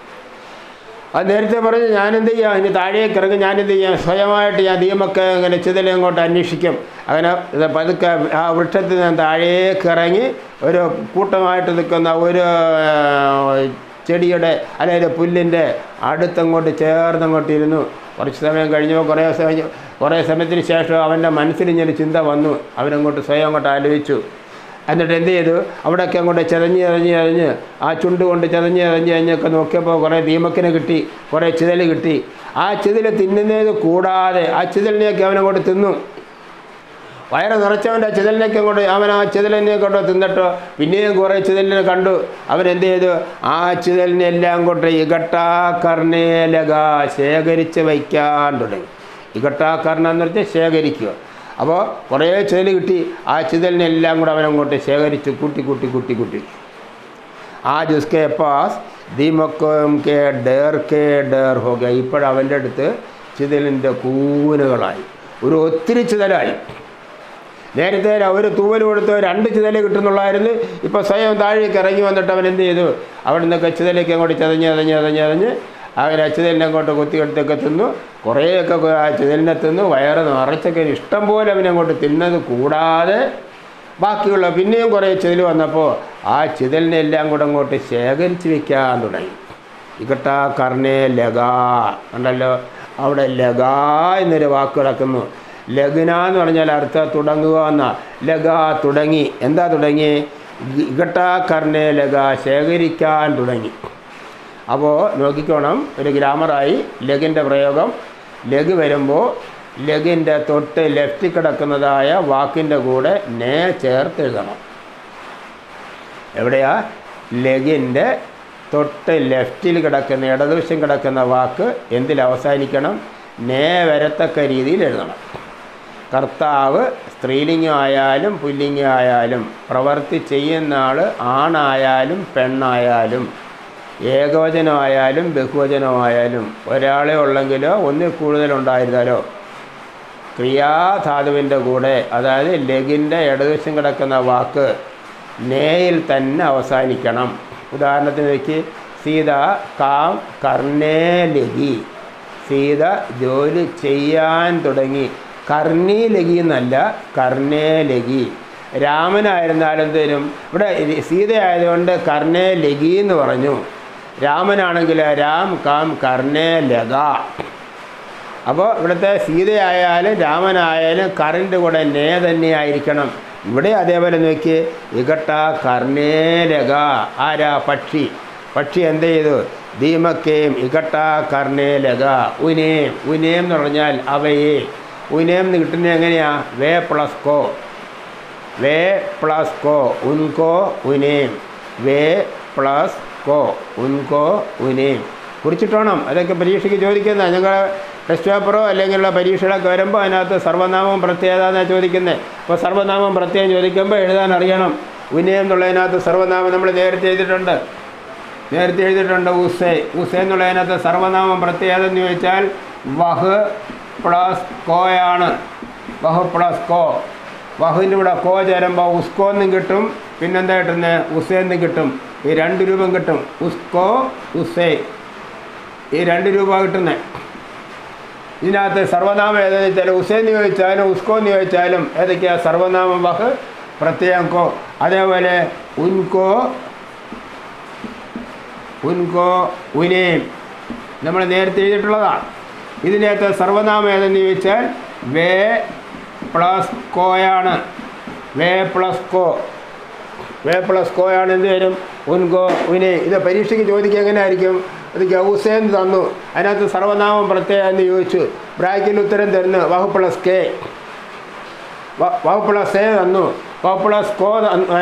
അത് നേരത്തെ പറഞ്ഞു ഞാനെന്ത് ചെയ്യാം ഇനി താഴേക്ക് ഇറങ്ങി ഞാനെന്ത് ചെയ്യാം സ്വയമായിട്ട് ഞാൻ ദീമൊക്കെ ഇങ്ങനെ ചിതലെ അങ്ങോട്ട് അന്വേഷിക്കും അങ്ങനെ ഇത് പതുക്കെ ആ വൃക്ഷത്തിൽ നിന്ന് താഴേക്ക് ഇറങ്ങി ഒരു കൂട്ടമായിട്ട് നിൽക്കുന്ന ഒരു ആ, ചെടിയുടെ അല്ലെങ്കിൽ പുല്ലിൻ്റെ അടുത്തങ്ങോട്ട് ചേർന്നങ്ങോട്ട് ഇരുന്നു കുറച്ച് സമയം കഴിഞ്ഞപ്പോൾ കുറേ സമയം കുറേ സമയത്തിന് ശേഷം അവൻ്റെ മനസ്സിൽ ഇങ്ങനെ ചിന്ത വന്നു അവനങ്ങോട്ട് സ്വയം അങ്ങോട്ട് ആലോചിച്ചു എന്നിട്ട് എന്ത് ചെയ്തു അവിടെയൊക്കെ അങ്ങോട്ട് ചെതഞ്ഞ് ചെതഞ്ഞ് ചെതഞ്ഞ് ആ ചുണ്ട് കൊണ്ട് ചെതഞ്ഞ് ചെതഞ്ഞ് കഴിഞ്ഞൊക്കെ നോക്കിയപ്പോൾ കുറേ ദീമക്കിനെ കിട്ടി കുറേ ചിതൽ കിട്ടി ആ ചിതൽ തിന്നുന്നത് കൂടാതെ ആ ചിതലിനെയൊക്കെ അവനങ്ങോട്ട് തിന്നു വയറ് നിറച്ചവൻ്റെ ആ ചിതലിനൊക്കെ അങ്ങോട്ട് അവൻ ആ ചിതലിനെ കൊണ്ട് തിന്നിട്ടോ പിന്നെയും കുറേ ചിതലിനെ കണ്ടു അവൻ എന്ത് ചെയ്തു ആ ചിതലിനെ എല്ലാം കൊണ്ട് ഇകട്ടാ കർണേലക ശേഖരിച്ച് വയ്ക്കാൻ തുടങ്ങി ഇകട്ടാ കർണ എന്ന് വെച്ചാൽ ശേഖരിക്കുക അപ്പോൾ കുറേ ചിതൽ കിട്ടി ആ ചിതലിനെ എല്ലാം കൂടെ അവനങ്ങോട്ട് ശേഖരിച്ച് കൂട്ടി കൂട്ടി കൂട്ടി കൂട്ടി आज उसके पास ദീമക്കം കെ ഡേർ കെ ഡേർ ഹോ ഗയ ഇപ്പോഴവൻ്റെ അടുത്ത് ചിതലിൻ്റെ കൂനുകളായി ഒരു ഒത്തിരി ചിതലായി നേരത്തെ ഒരു തൂവൽ കൊടുത്ത് രണ്ട് ചിതല കിട്ടുന്നുള്ളായിരുന്നു ഇപ്പോൾ സ്വയം താഴേക്ക് ഇറങ്ങി വന്നിട്ട് അവൻ എന്ത് ചെയ്തു അവിടെ നിന്നൊക്കെ ചിതലേക്ക് അങ്ങോട്ട് ചതഞ്ഞ് ചതഞ്ഞ് ചതഞ്ഞ് ചതഞ്ഞ് അവൻ ആ ചിതലിനെ അങ്ങോട്ട് കുത്തിയെടുത്തൊക്കെ തിന്നു കുറേയൊക്കെ ആ ചിതലിനെ തിന്നു വയറ് നിറച്ചൊക്കെ ഇഷ്ടം പോലെ അവനങ്ങോട്ട് തിന്നത് കൂടാതെ ബാക്കിയുള്ള പിന്നെയും കുറേ ചിതൽ വന്നപ്പോൾ ആ ചിതലിനെ എല്ലാം കൂടെ അങ്ങോട്ട് ശേഖരിച്ച് വെക്കാൻ തുടങ്ങി ഇക്കട്ടാ കർണേ ലഗാ ഉണ്ടല്ലോ അവിടെ ലഗാ എന്നൊരു വാക്ക് കിടക്കുന്നു ലഗ്ന എന്ന് പറഞ്ഞാൽ അർത്ഥം തുടങ്ങുക എന്ന ലഗ തുടങ്ങി എന്താ തുടങ്ങി ഇകട്ടാ കർണേ ലഗ ശേഖരിക്കാൻ തുടങ്ങി അപ്പോൾ നോക്കിക്കോണം ഒരു ഗ്രാമറായി ലഗിൻ്റെ പ്രയോഗം ലഘ് വരുമ്പോൾ ലഗിൻ്റെ തൊട്ട് ലെഫ്റ്റ് കിടക്കുന്നതായ വാക്കിൻ്റെ കൂടെ നേ ചേർത്ത് എഴുതണം എവിടെയാ ലഗിൻ്റെ തൊട്ട് ലെഫ്റ്റിൽ കിടക്കുന്ന ഇടതുവശം കിടക്കുന്ന വാക്ക് എന്തിൽ അവസാനിക്കണം നേ വരത്തക്ക രീതിയിൽ എഴുതണം കർത്താവ് സ്ത്രീലിംഗമായാലും പുല്ലിംഗമായാലും പ്രവൃത്തി ചെയ്യുന്ന ആൾ ആണായാലും പെണ്ണായാലും ഏകവചനമായാലും ബഹുവചനമായാലും ഒരാളെ ഉള്ളെങ്കിലോ ഒന്നിൽ കൂടുതലുണ്ടായിരുന്നാലോ ക്രിയാധാതുവിൻ്റെ കൂടെ അതായത് ലഗിൻ്റെ ഇടതുവശം കിടക്കുന്ന വാക്ക് നേയിൽ തന്നെ അവസാനിക്കണം ഉദാഹരണത്തിന് വെക്ക് സീത കാം കർണേലകി സീത ജോലി ചെയ്യാൻ തുടങ്ങി കർണീലകി എന്നല്ല കർണേലകി രാമനായിരുന്നാലും തരും ഇവിടെ സീതയായതുകൊണ്ട് കർണേലകി എന്ന് പറഞ്ഞു രാമനാണെങ്കിൽ രാം കാം കർണേലക അപ്പോൾ ഇവിടുത്തെ സീതയായാലും രാമനായാലും കറിൻ്റെ കൂടെ നേ തന്നെയായിരിക്കണം ഇവിടെ അതേപോലെ നോക്കി ഇകട്ട കർണേലക ആരാ പക്ഷി പക്ഷി എന്ത് ചെയ്തു ദീമക്കേം ഇകട്ട കർണേലക ഉനേം ഉനേം എന്ന് പറഞ്ഞാൽ അവയെ ഉനേം എന്ന് കിട്ടുന്നത് എങ്ങനെയാ വേ പ്ലസ് കോ വേ പ്ലസ് കോ ഉൻകോ ഉനേം വേ പ്ലസ് കോ ഉൻകോ ഉനേം കുറിച്ചിട്ടോണം അതൊക്കെ പരീക്ഷയ്ക്ക് ചോദിക്കുന്ന ഞങ്ങൾ ടെസ്റ്റ് പേപ്പറോ അല്ലെങ്കിലുള്ള പരീക്ഷകളൊക്കെ വരുമ്പോൾ അതിനകത്ത് സർവ്വനാമം പ്രത്യേകത എന്നാണ് ചോദിക്കുന്നത് അപ്പോൾ സർവ്വനാമം പ്രത്യേകം ചോദിക്കുമ്പോൾ എഴുതാൻ അറിയണം ഉനയം എന്നുള്ളതിനകത്ത് സർവ്വനാമം നമ്മൾ നേരത്തെ എഴുതിയിട്ടുണ്ട് നേരത്തെ എഴുതിയിട്ടുണ്ട് ഉസേ ഉസേ എന്നുള്ളതിനകത്ത് സർവ്വനാമം പ്രത്യേകത എന്ന് ചോദിച്ചാൽ വഹ് പ്ലസ് കോയാണ് വഹ് പ്ലസ് കോ വഹുവിൻ്റെ കൂടെ കോ ചേരുമ്പോൾ ഉസ്കോ എന്നും കിട്ടും പിന്നെന്താ കിട്ടുന്നത് ഉസേ എന്നും കിട്ടും ഈ രണ്ട് രൂപം കിട്ടും ഉസ്കോ ഉസേ ഈ രണ്ട് രൂപ കിട്ടുന്നത് ഇതിനകത്ത് സർവനാമം ഏതെന്ന് വെച്ചാൽ ഉസേൻ എന്ന് ചോദിച്ചാലും ഉസ്കോ എന്ന് ചോദിച്ചാലും ഏതൊക്കെയാ സർവനാമം വഹ് പ്രത്യേകം കോ അതേപോലെ ഉൻകോ ഉൻകോ ഉനേം നമ്മൾ നേരത്തെ എഴുതിയിട്ടുള്ളതാണ് ഇതിനകത്ത് സർവനാമം ഏതെന്ന് ചോദിച്ചാൽ വേ പ്ലസ് കോയാണ് വേ പ്ലസ് കോ വേ പ്ലസ് കോയാണ് എന്ത് വരും ഉൻകോ ഉനെ ഇത് പരീക്ഷയ്ക്ക് ചോദിക്കുക എങ്ങനെ ആയിരിക്കും അത് ഗൗസേൻ തന്നു അതിനകത്ത് സർവനാമം പ്രത്യേകം എന്ന് ചോദിച്ചു ബ്രാക്കിൽ ഉത്തരം തരുന്നു വഹു പ്ലസ് കെ വഹു പ്ലസ് എ തന്നു വഹു പ്ലസ് കോ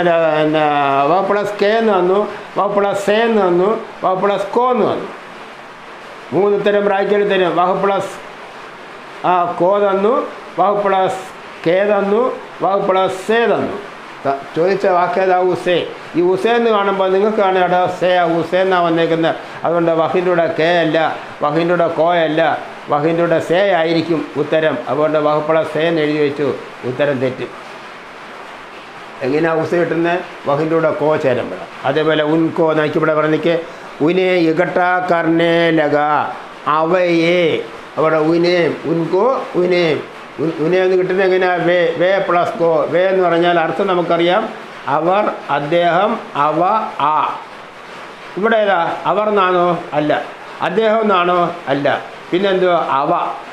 വഹു പ്ലസ് കെ എന്ന് തന്നു വഹു പ്ലസ് എ എന്ന് തന്നു വഹു പ്ലസ് കോ എന്ന് തന്നു മൂന്ന് ഉത്തരം ബ്രാക്കിൽ തരും വഹു പ്ലസ് ആ കോ തന്നു വഹു പ്ലസ് കെ തന്നു വഹു പ്ലസ് സേ തന്നു ത- ചോദിച്ച വാക്കേതാ ഉസേ ഈ ഉസേ എന്ന് കാണുമ്പോൾ നിങ്ങൾക്കാണ് ഇവിടെ സേ ഉസേ എന്നാണ് വന്നേക്കുന്നത് അതുകൊണ്ട് വഹിൻ്റെ കൂടെ കെ അല്ല വഹിൻ്റെ കൂടെ കോ അല്ല വഹിൻ്റെ കൂടെ സേ ആയിരിക്കും ഉത്തരം അതുകൊണ്ട് വഹുപ്പള സേ എന്ന് എഴുതി വെച്ചു ഉത്തരം തെറ്റും എങ്ങനെയാണ് ഉസ കിട്ടുന്നത് വഹിൻ്റെ കൂടെ കോ ചേരുമ്പോൾ അതേപോലെ ഉൻകോ നോക്കി ഇവിടെ പറഞ്ഞിക്ക് ഉനെ ഇകട്ട കർണേ ലക അവയെ അവിടെ ഉനേം ഉൻകോ ഉനേം ഉൻ- ഉനെ എന്ന് കിട്ടുന്നത് എങ്ങനെയാ വേ വേ പ്ലസ് കോ വേ എന്ന് പറഞ്ഞാൽ അർത്ഥം നമുക്കറിയാം അവർ അദ്ദേഹം അവ ആ ഇവിടെ ഏതാ അവർ എന്നാണോ അല്ല അദ്ദേഹം എന്നാണോ അല്ല പിന്നെന്തോ അവ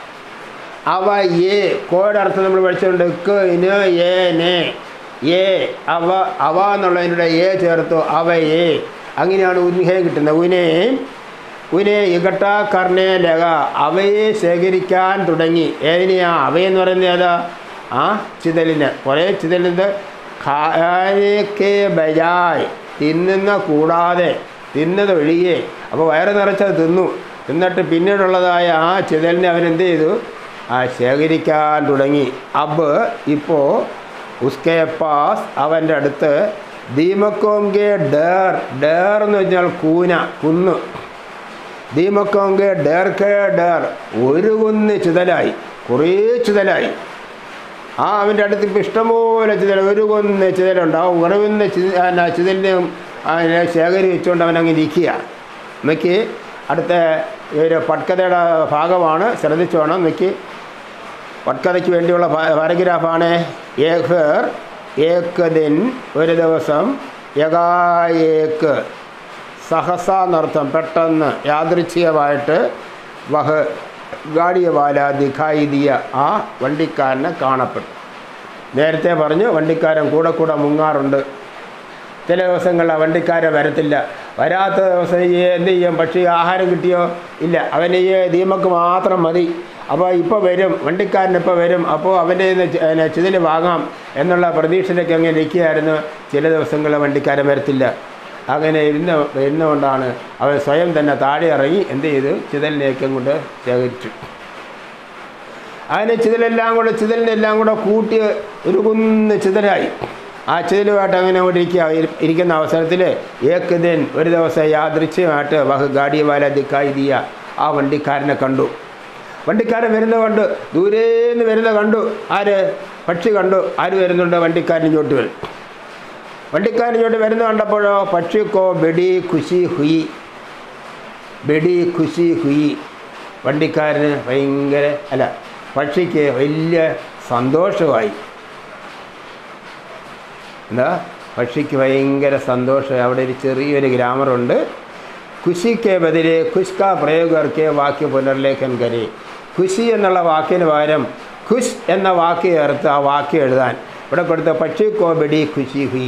അവ ഏ കോയുടെ അർത്ഥം നമ്മൾ പഠിച്ചിട്ടുണ്ട് ക ഇന് ഏ നേ ഏ അവ അവ എന്നുള്ളതിൻ്റെ ഏ ചേർത്തു അവ ഏ അങ്ങനെയാണ് ഉൻഹേ കിട്ടുന്നത് ഉനേ ഉനെ ഇകട്ട കർണേ ലക അവയെ ശേഖരിക്കാൻ തുടങ്ങി ഏതിനെയാ അവയെന്ന് പറയുന്നത് ഏതാ ആ ചിതലിന് കുറേ ചിതലിന് ഖാനേക്കെ ബജായ് തിന്നുന്ന കൂടാതെ തിന്നതൊഴികെ അപ്പോൾ വയറ് നിറച്ചത് തിന്നു എന്നിട്ട് പിന്നീടുള്ളതായ ആ ചിതലിനെ അവനെന്ത് ചെയ്തു ആ ശേഖരിക്കാൻ തുടങ്ങി അബ് ഇപ്പോൾ ഉസ്കെ പാസ് അവൻ്റെ അടുത്ത് ദീമക്കോങ്കെ ഡേർ ഡേർ എന്ന് വെച്ചാൽ കൂന കുന്ന് ദീമക്കോങ്കെ ഡേർ കെ ഡേർ ഒരു കുന്ന് ചിതലായി കുറേ ചിതലായി ആ അവൻ്റെ അടുത്ത് ഇപ്പം ഇഷ്ടംപോലെ ചിതൽ ഒരു കൊന്ന് ചിതലുണ്ട് ആ ഉറവുന്ന ചിതലിനെ അതിനെ ശേഖരിച്ചുകൊണ്ട് അവൻ അങ്ങ് ഇരിക്കുക നോക്കി അടുത്ത ഒരു പട്കഥയുടെ ഭാഗമാണ് ശ്രദ്ധിച്ചോണം നോക്കി പട്കഥയ്ക്ക് വേണ്ടിയുള്ള പാരഗ്രാഫാണ് ഏഹർ ഏക്ക് ദിൻ ഒരു ദിവസം യകായേക്ക് സഹസ എന്നർത്ഥം പെട്ടെന്ന് യാദൃച്ഛികമായിട്ട് വഹ് ഗാഡിയവാല ദിഖായി ദിയ ആ വണ്ടിക്കാരനെ കാണപ്പെട്ടു നേരത്തെ പറഞ്ഞു വണ്ടിക്കാരൻ കൂടെ കൂടെ മുങ്ങാറുണ്ട് ചില ദിവസങ്ങളിൽ ആ വണ്ടിക്കാരൻ വരത്തില്ല വരാത്ത ദിവസം ഈ എന്ത് ചെയ്യും പക്ഷേ ഈ ആഹാരം കിട്ടിയോ ഇല്ല അവന് ഈ ദീമക്ക് മാത്രം മതി അപ്പോൾ ഇപ്പോൾ വരും വണ്ടിക്കാരൻ ഇപ്പോൾ വരും അപ്പോൾ അവൻ്റെ കയ്യിന്ന് ചിതിൽ വാങ്ങാം എന്നുള്ള പ്രതീക്ഷയിലേക്ക് അങ്ങനെ ഇരിക്കുകയായിരുന്നു ചില ദിവസങ്ങളിൽ വണ്ടിക്കാരൻ വരത്തില്ല അങ്ങനെ ഇരുന്ന ഇരുന്നുകൊണ്ടാണ് അവൻ സ്വയം തന്നെ താഴെ ഇറങ്ങി എന്ത് ചെയ്തു ചിതലിലേക്ക് കൊണ്ട് ശേഖരിച്ചു അതിന് ചിതലെല്ലാം കൂടെ ചിതലിനെല്ലാം കൂടെ കൂട്ടി ഒരു കുന്ന് ചിതലായി ആ ചിതലുമായിട്ട് അങ്ങനെ അവിടെ ഇരിക്കുക ഇരി- ഇരിക്കുന്ന അവസരത്തിൽ ഏക്ക് ദിൻ ഒരു ദിവസം യാദൃശ്യമായിട്ട് വഹ് ഗാഡിയവാല ദിക്കായി ദിയ ആ വണ്ടിക്കാരനെ കണ്ടു വണ്ടിക്കാരൻ വരുന്നത് കണ്ടു ദൂരേന്ന് വരുന്നത് കണ്ടു ആര് പക്ഷി കണ്ടു ആര് വരുന്നുണ്ട് വണ്ടിക്കാരൻ ഇങ്ങോട്ട് വരും വണ്ടിക്കാരൻ ഇങ്ങോട്ട് വരുന്നത് കണ്ടപ്പോഴോ പക്ഷിക്കോ ബെടി ഖുഷി ഹുയി ബെഡി ഖുഷി ഹുയി വണ്ടിക്കാരന് ഭയങ്കര അല്ല പക്ഷിക്ക് വലിയ സന്തോഷമായി എന്താ പക്ഷിക്ക് ഭയങ്കര സന്തോഷം അവിടെ ഒരു ചെറിയൊരു ഗ്രാമറുണ്ട് ഖുഷിക്ക് ബദിലെ ഖുഷ്ക പ്രയോഗർക്ക് വാക്യ പുനർലേഖൻ കരി ഖുഷി എന്നുള്ള വാക്കിന് പകരം ഖുഷ് എന്ന വാക്ക് ചേർത്ത് ആ വാക്യം എഴുതാൻ ഇവിടെ കൊടുത്ത പക്ഷി കോ ബെഡി ഖുഷി ഹുയി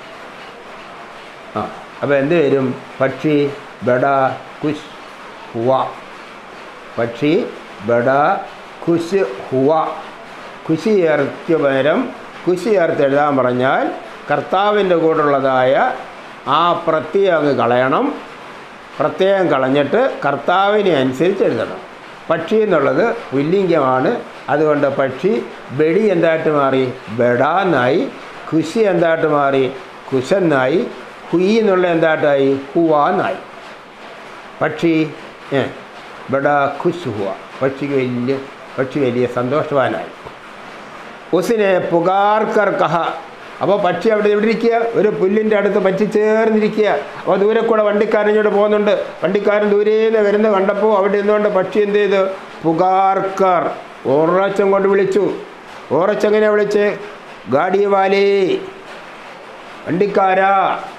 ആ അപ്പോൾ എന്ത് വരും പക്ഷി ബഡ ഖുഷ് ഹുവ പക്ഷി ബഡ ഖുഷ് ഹുവ ഖുഷി ചേർത്ത് പകരം ഖുഷി ചേർത്ത് എഴുതാൻ പറഞ്ഞാൽ കർത്താവിൻ്റെ കൂടെയുള്ളതായ ആ പ്രത്യയം അങ്ങ് കളയണം പ്രത്യയം കളഞ്ഞിട്ട് കർത്താവിനെ അനുസരിച്ച് എഴുതണം പക്ഷി എന്നുള്ളത് പുല്ലിംഗമാണ് അതുകൊണ്ട് പക്ഷി ബെടി എന്തായിട്ട് മാറി ബെടാന്നായി ഖുഷി എന്തായിട്ട് മാറി കുശന്നായി ഹുയി എന്നുള്ള എന്തായിട്ടായി ഹുവാന്നായി പക്ഷി ഏ ബഡ ഖുഷ് ഹുവ പക്ഷിക്ക് വലിയ പക്ഷി വലിയ സന്തോഷവാനായി ഉസിനെ പുകാർക്കർ കഹ അപ്പോൾ പക്ഷി അവിടെ എവിടെ ഇരിക്കുക ഒരു പുല്ലിൻ്റെ അടുത്ത് പറ്റി ചേർന്നിരിക്കുക അപ്പോൾ ദൂരെ കൂടെ വണ്ടിക്കാരൻ ഇങ്ങോട്ട് പോകുന്നുണ്ട് വണ്ടിക്കാരൻ ദൂരേന്ന് വരുന്ന കണ്ടപ്പോൾ അവിടെ നിന്നുകൊണ്ട് പക്ഷി എന്ത് ചെയ്തു പുകാർക്കർ ഓറച്ചം കൊണ്ട് വിളിച്ചു ഓറച്ചെങ്ങനെ വിളിച്ച് ഗാഡി വാലേ വണ്ടിക്കാരാ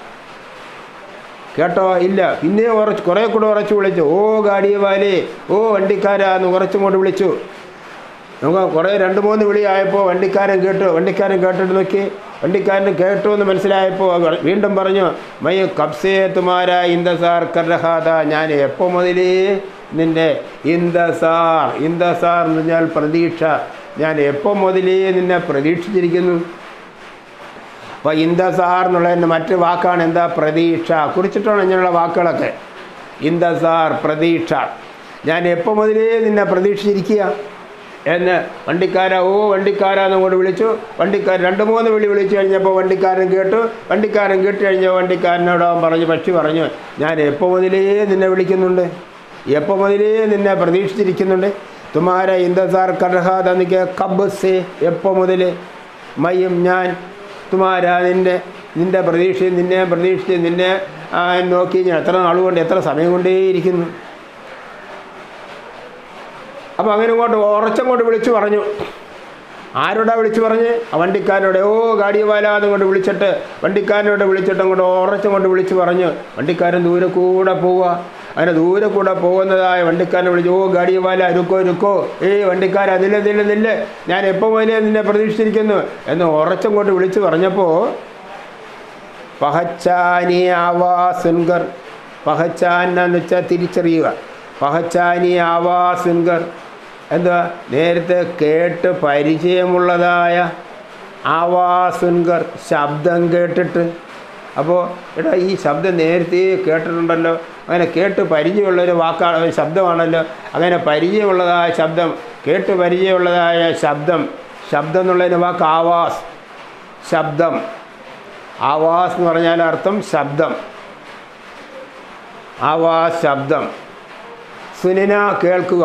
കേട്ടോ ഇല്ല പിന്നെ ഉറച്ച് കുറേ കൂടെ ഉറച്ച് വിളിച്ചു ഓ ഗാഡിയ വാലേ ഓ വണ്ടിക്കാരാ എന്ന് ഉറച്ചും കൊണ്ട് വിളിച്ചു നമുക്ക് കുറേ രണ്ട് മൂന്ന് വിളിയായപ്പോൾ വണ്ടിക്കാരൻ കേട്ടു വണ്ടിക്കാരൻ കേട്ടിട്ട് നോക്കി വണ്ടിക്കാരൻ കേട്ടു എന്ന് മനസ്സിലായപ്പോൾ അവർ വീണ്ടും പറഞ്ഞു മൈ കബ്സേ തുമാര ഇന്ദസാർ കർഹാദ ഞാൻ എപ്പോൾ മുതലേ നിൻ്റെ ഇന്ദസാർ ഇന്ദസാർ എന്ന് പറഞ്ഞാൽ പ്രതീക്ഷ ഞാൻ എപ്പോൾ മുതലേ നിന്നെ പ്രതീക്ഷിച്ചിരിക്കുന്നു അപ്പോൾ ഇന്ദസാർ എന്നുള്ളതിൻ്റെ മറ്റു വാക്കാണ് എന്താ പ്രതീക്ഷ കുറിച്ചിട്ടാണ് ഇങ്ങനെയുള്ള വാക്കുകളൊക്കെ ഇന്ദസാർ പ്രതീക്ഷ ഞാൻ എപ്പോൾ മുതലേ നിന്നെ പ്രതീക്ഷിച്ചിരിക്കുക എന്ന് വണ്ടിക്കാര ഓ വണ്ടിക്കാരാന്ന് കൊണ്ട് വിളിച്ചു വണ്ടിക്കാർ രണ്ട് മൂന്ന് വിളി വിളിച്ചു കഴിഞ്ഞപ്പോൾ വണ്ടിക്കാരൻ കേട്ടു വണ്ടിക്കാരൻ കേട്ട് കഴിഞ്ഞപ്പോൾ വണ്ടിക്കാരനോട് അവൻ പറഞ്ഞു പക്ഷി പറഞ്ഞു ഞാൻ എപ്പോൾ മുതലേ നിന്നെ വിളിക്കുന്നുണ്ട് എപ്പോൾ മുതലേ നിന്നെ പ്രതീക്ഷിച്ചിരിക്കുന്നുണ്ട് തുമാര ഇന്ദസാർ കർഹാദ നിക്ക് കബ് സേ എപ്പോൾ മുതൽ മയും ഞാൻ തുമാര നിൻ്റെ നിൻ്റെ പ്രതീക്ഷ നിന്നെ പ്രതീക്ഷിച്ച് നിന്നെ ആ, നോക്കി ഞാൻ എത്ര നാളുകൊണ്ട് എത്ര സമയം കൊണ്ടേയിരിക്കുന്നു അപ്പോൾ അങ്ങനെ ഇങ്ങോട്ട് ഉറച്ചങ്ങോട്ട് വിളിച്ചു പറഞ്ഞു ആരോടാ വിളിച്ചു പറഞ്ഞ് ആ വണ്ടിക്കാരനോട് ഓ ഗാഡിയവാല കൊണ്ട് വിളിച്ചിട്ട് വണ്ടിക്കാരനോട് വിളിച്ചിട്ട് അങ്ങോട്ട് ഉറച്ചങ്ങോട്ട് വിളിച്ചു പറഞ്ഞു വണ്ടിക്കാരൻ ദൂരെ കൂടെ പോവുക അങ്ങനെ ദൂരെ കൂടെ പോകുന്നതായ വണ്ടിക്കാരനെ വിളിച്ചു ഓ ഗാഡിയവാല രുക്കോ രുക്കോ ഏയ് വണ്ടിക്കാര നില്ല നില്ല നില്ല ഞാൻ എപ്പോൾ മുതലേ നിന്നെ പ്രതീക്ഷിച്ചിരിക്കുന്നു എന്ന് ഉറച്ചങ്ങോട്ട് വിളിച്ചു പറഞ്ഞപ്പോൾ പഹച്ചാനി ആവാസുൻകർ പഹച്ചാൻ എന്ന് വെച്ചാൽ തിരിച്ചറിയുക പഹച്ചാനി ആവാസുൻകർ എന്താ നേരത്തെ കേട്ട് പരിചയമുള്ളതായ ആവാസുൻകർ ശബ്ദം കേട്ടിട്ട് അപ്പോൾ എടാ ഈ ശബ്ദം നേരത്തെ കേട്ടിട്ടുണ്ടല്ലോ അങ്ങനെ കേട്ട് പരിചയമുള്ളൊരു വാക്കാണ് ഒരു ശബ്ദമാണല്ലോ അങ്ങനെ പരിചയമുള്ളതായ ശബ്ദം കേട്ട് പരിചയമുള്ളതായ ശബ്ദം ശബ്ദം എന്നുള്ളതിന് വാക്ക് ആവാസ് ശബ്ദം ആവാസ് എന്ന് പറഞ്ഞാൽ അർത്ഥം ശബ്ദം ആവാസ് ശബ്ദം സുനിന കേൾക്കുക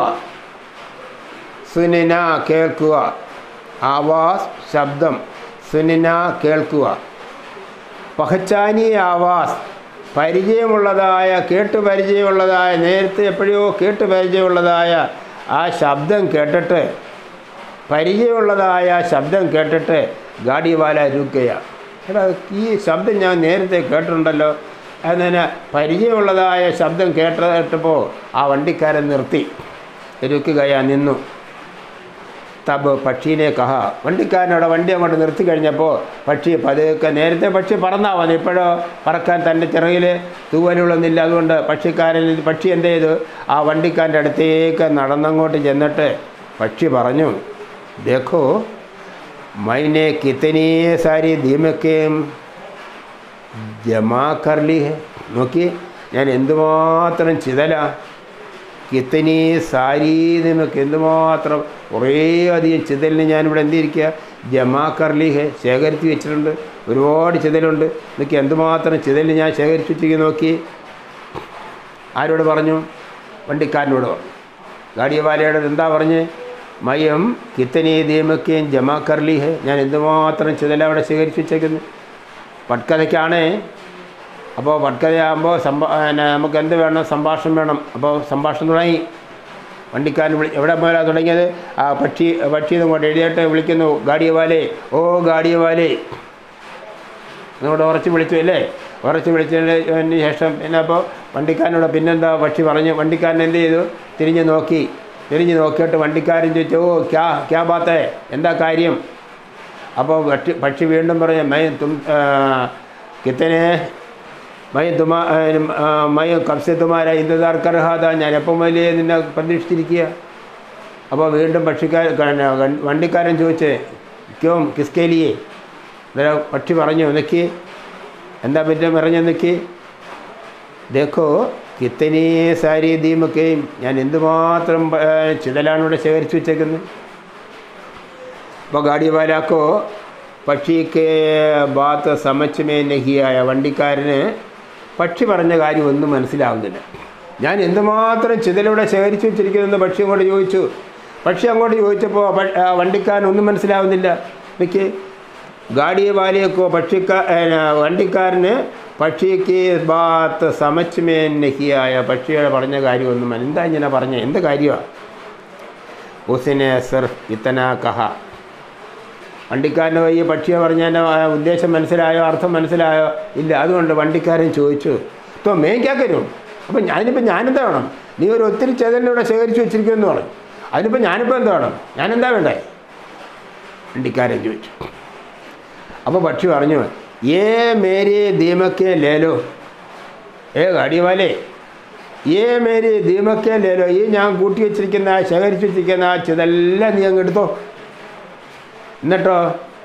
സുനിന കേൾക്കുക ആവാസ് ശബ്ദം സുനിന കേൾക്കുക പഹച്ചാനി ആവാസ് പരിചയമുള്ളതായ കേട്ട് പരിചയമുള്ളതായ നേരത്തെ എപ്പോഴോ കേട്ട് പരിചയമുള്ളതായ ആ ശബ്ദം കേട്ടിട്ട് പരിചയമുള്ളതായ ശബ്ദം കേട്ടിട്ട് ഗാഡിവാല രുക്കയാണ് എടാ ഈ ശബ്ദം ഞാൻ നേരത്തെ കേട്ടിട്ടുണ്ടല്ലോ അതിന് പരിചയമുള്ളതായ ശബ്ദം കേട്ടിട്ടപ്പോൾ ആ വണ്ടിക്കാരൻ നിർത്തി രുക്കുകയാ നിന്നു തബ് പക്ഷീനെ കഹ വണ്ടിക്കാരനവിടെ വണ്ടി അങ്ങോട്ട് നിർത്തി കഴിഞ്ഞപ്പോൾ പക്ഷി പതുക്കെ നേരത്തെ പക്ഷി പറന്നാ വന്നു ഇപ്പോഴോ പറക്കാൻ തൻ്റെ ചിറകിൽ തൂവലുകളൊന്നുമില്ല അതുകൊണ്ട് പക്ഷിക്കാരൻ പക്ഷി എന്ത് ചെയ്തു ആ വണ്ടിക്കാരൻ്റെ അടുത്തേക്ക് നടന്നങ്ങോട്ട് ചെന്നിട്ട് പക്ഷി പറഞ്ഞു ദേഖോ मैंने कितनी सारी ദീമക്കേം ജമാ കർലി ഹെ നോക്കി ഞാൻ എന്തുമാത്രം ചിതല കിത്തനി സാരി നിമക്ക് എന്തുമാത്രം കുറേ അധികം ചിതലിന് ഞാനിവിടെ എന്തിരിക്കുക ജമാ കർലി ഹെ ശേഖരിച്ച് വെച്ചിട്ടുണ്ട് ഒരുപാട് ചിതലുണ്ട് നോക്കി എന്തുമാത്രം ചിതലിന് ഞാൻ ശേഖരിച്ച് വെച്ചിരിക്കുന്നു നോക്കി ആരോട് പറഞ്ഞു വണ്ടിക്കാരനോട് പറഞ്ഞു ഗാഡിയവാലയോട് എന്താ പറഞ്ഞ് മയം കിത്തനി ദീമക്കുകയും ജമാ കർലി ഹെ ഞാൻ എന്തുമാത്രം ചിതല അവിടെ ശേഖരിച്ച് വെച്ചേക്കുന്നു പട്കഥയ്ക്കാണ് അപ്പോൾ വടക്കരയാകുമ്പോൾ സംഭാ പിന്നെ നമുക്ക് എന്ത് വേണം സംഭാഷണം വേണം അപ്പോൾ സംഭാഷണം തുടങ്ങി വണ്ടിക്കാരൻ വിളി എവിടെ പോയാ തുടങ്ങിയത് ആ പക്ഷി പക്ഷി ഇങ്ങോട്ട് എഴുതിയിട്ട് വിളിക്കുന്നു ഗാഡിയവാലേ ഓ ഗാഡിയവാലേ നിങ്ങളുടെ ഉറച്ച് വിളിച്ചു അല്ലേ ഉറച്ച് വിളിച്ചതിന് ശേഷം പിന്നെ അപ്പോൾ വണ്ടിക്കാരനോട് പിന്നെന്താ പക്ഷി പറഞ്ഞു വണ്ടിക്കാരൻ എന്ത് ചെയ്തു തിരിഞ്ഞ് നോക്കി തിരിഞ്ഞ് നോക്കിയിട്ട് വണ്ടിക്കാരൻ ചോദിച്ചു ഓ ക്യാ ക്യാ ബാത്തേ എന്താ കാര്യം അപ്പോൾ പക്ഷി പക്ഷി വീണ്ടും പറഞ്ഞു മൈ തും ആ, കിത്തനെ മൈ തുമാ ആ, മൈ കബ്സെ തുമാര ഇന്ദാർ കർഹാദ ഞാൻ എപ്പം വലിയ നിന്നെ പ്രതീക്ഷിച്ചിരിക്കുക അപ്പോൾ വീണ്ടും പക്ഷിക്കാർ വണ്ടിക്കാരൻ ചോദിച്ചേ ക്യോം കിസ്കേലിയേ അന്നേരം പക്ഷി പറഞ്ഞു നിൽക്കി എന്താ പറ്റും പറഞ്ഞു നിൽക്കി ദേഖോ കിത്തനീ സാരി ദീമൊക്കെയും ഞാൻ എന്തുമാത്രം ആ, ചിതലാണ് ഇവിടെ ശേഖരിച്ചു വെച്ചേക്കുന്നത് അപ്പോൾ ഗാഡി വാലാക്കോ പക്ഷിക്ക് ബാത്ത് സമച്ചമേ നഹിയായ വണ്ടിക്കാരന് പക്ഷി പറഞ്ഞ കാര്യം ഒന്നും മനസ്സിലാവുന്നില്ല ഞാൻ എന്തുമാത്രം ചിതലിവിടെ ശേഖരിച്ചു വെച്ചിരിക്കുന്നതെന്ന് പക്ഷി അങ്ങോട്ട് ചോദിച്ചു പക്ഷി അങ്ങോട്ട് ചോദിച്ചപ്പോൾ പ- ആ വണ്ടിക്കാരൻ ഒന്നും മനസ്സിലാവുന്നില്ല എനിക്ക് ഗാഡിയെ വാലിയേക്കോ പക്ഷിക്കാ ഏ, വണ്ടിക്കാരന് പക്ഷിക്ക് ബാത്ത് സമച്ചമേ നഹിയായ പക്ഷിയുടെ പറഞ്ഞ കാര്യമൊന്നും മന- എന്താ ഇങ്ങനെ പറഞ്ഞ എന്ത് കാര്യമാണ് ഉസിനെ സിർ ഇത്തന കഹ വണ്ടിക്കാരന് ഈ പക്ഷിയെ പറഞ്ഞതിൻ്റെ ഉദ്ദേശം മനസ്സിലായോ അർത്ഥം മനസ്സിലായോ ഇല്ല അതുകൊണ്ട് വണ്ടിക്കാരൻ ചോദിച്ചു തോ മേയ്ക്കാക്കരും അപ്പം ഞാനിപ്പോൾ ഞാനെന്താ വേണം നീ ഒരു ഒത്തിരി ചെതലിലൂടെ ശേഖരിച്ച് വെച്ചിരിക്കുമെന്ന് പറഞ്ഞു അതിനിപ്പോൾ ഞാനിപ്പോൾ എന്താ വേണം ഞാനെന്താ വേണ്ടേ വണ്ടിക്കാരൻ ചോദിച്ചു അപ്പോൾ പക്ഷി പറഞ്ഞു ഏ മേരി ദീമക്കെ ലേലോ ഏ ഗാഡിവാലേ ഏ മേരി ദീമക്കെ ലേലോ ഈ ഞാൻ കൂട്ടി വെച്ചിരിക്കുന്ന ശേഖരിച്ച് വെച്ചിരിക്കുന്ന ആ ചിതെല്ലാം നീ അങ്ങ് എടുത്തോ എന്നിട്ടോ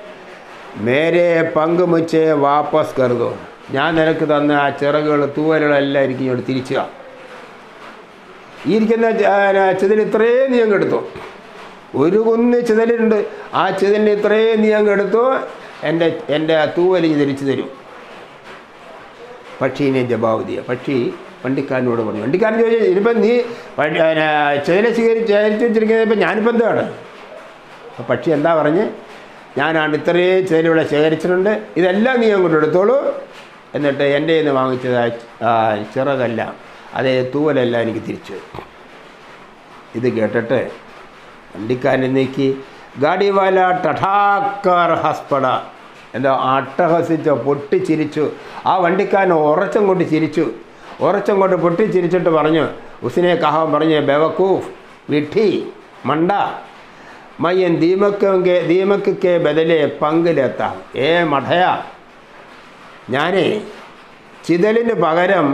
മേരെ പങ്ക് മുച്ച് വാപ്പസ് കരുതോ ഞാൻ നിനക്ക് തന്ന ആ ചിറകുകൾ തൂവലുകളെല്ലാം എനിക്ക് ഇങ്ങോട്ട് തിരിച്ചുക ഈ ഇരിക്കുന്ന ചിതൽ ഇത്രയും നീ അങ്ങ് എടുത്തു ഒരു കുന്ന് ചിതലുണ്ട് ആ ചിതലിന് ഇത്രയും നീ അങ്ങ് എടുത്തു എൻ്റെ എൻ്റെ തൂവൽ ഇനി തിരിച്ചു തരും പക്ഷീനെ ജബാവുദിയ പക്ഷി വണ്ടിക്കാരനോട് പറഞ്ഞു വണ്ടിക്കാരൻ ചോദിച്ചു ഇനിയിപ്പം നീ ചിതലെ സ്വീകരിച്ച് ശേഖരിച്ച് വെച്ചിരിക്കുന്നത് ഇപ്പം ഞാനിപ്പോൾ എന്താണ് അപ്പോൾ പക്ഷി എന്താ പറഞ്ഞ് ഞാനാണ് ഇത്രയും ചേരിവിടെ ശേഖരിച്ചിട്ടുണ്ട് ഇതെല്ലാം നീ അങ്ങോട്ട് എടുത്തോളൂ എന്നിട്ട് എൻ്റെ കയ്യിൽ നിന്ന് വാങ്ങിച്ചത് ആ ചിറകെല്ലാം അതേ തൂവലെല്ലാം എനിക്ക് തിരിച്ചു തരും. ഇത് കേട്ടിട്ട് വണ്ടിക്കാരനെ നീക്കി ഗാഡിവാല ടഠാക്കർ ഹസ്പട എന്താ അട്ടഹസിച്ചോ പൊട്ടിച്ചിരിച്ചു ആ വണ്ടിക്കാരൻ ഉറച്ചം കൊണ്ട് ചിരിച്ചു ഉറച്ചം കൊണ്ട് പൊട്ടിച്ചിരിച്ചിട്ട് പറഞ്ഞു ഉസിനെ കഹാൻ പറഞ്ഞു ബെവക്കൂഫ് വിഠി മണ്ട മയ്യൻ ദീമക്കെ ദീമക്കെ ബദലെ പങ്കിലെത്താം ഏ മഠയ ഞാനേ ചിതലിന് പകരം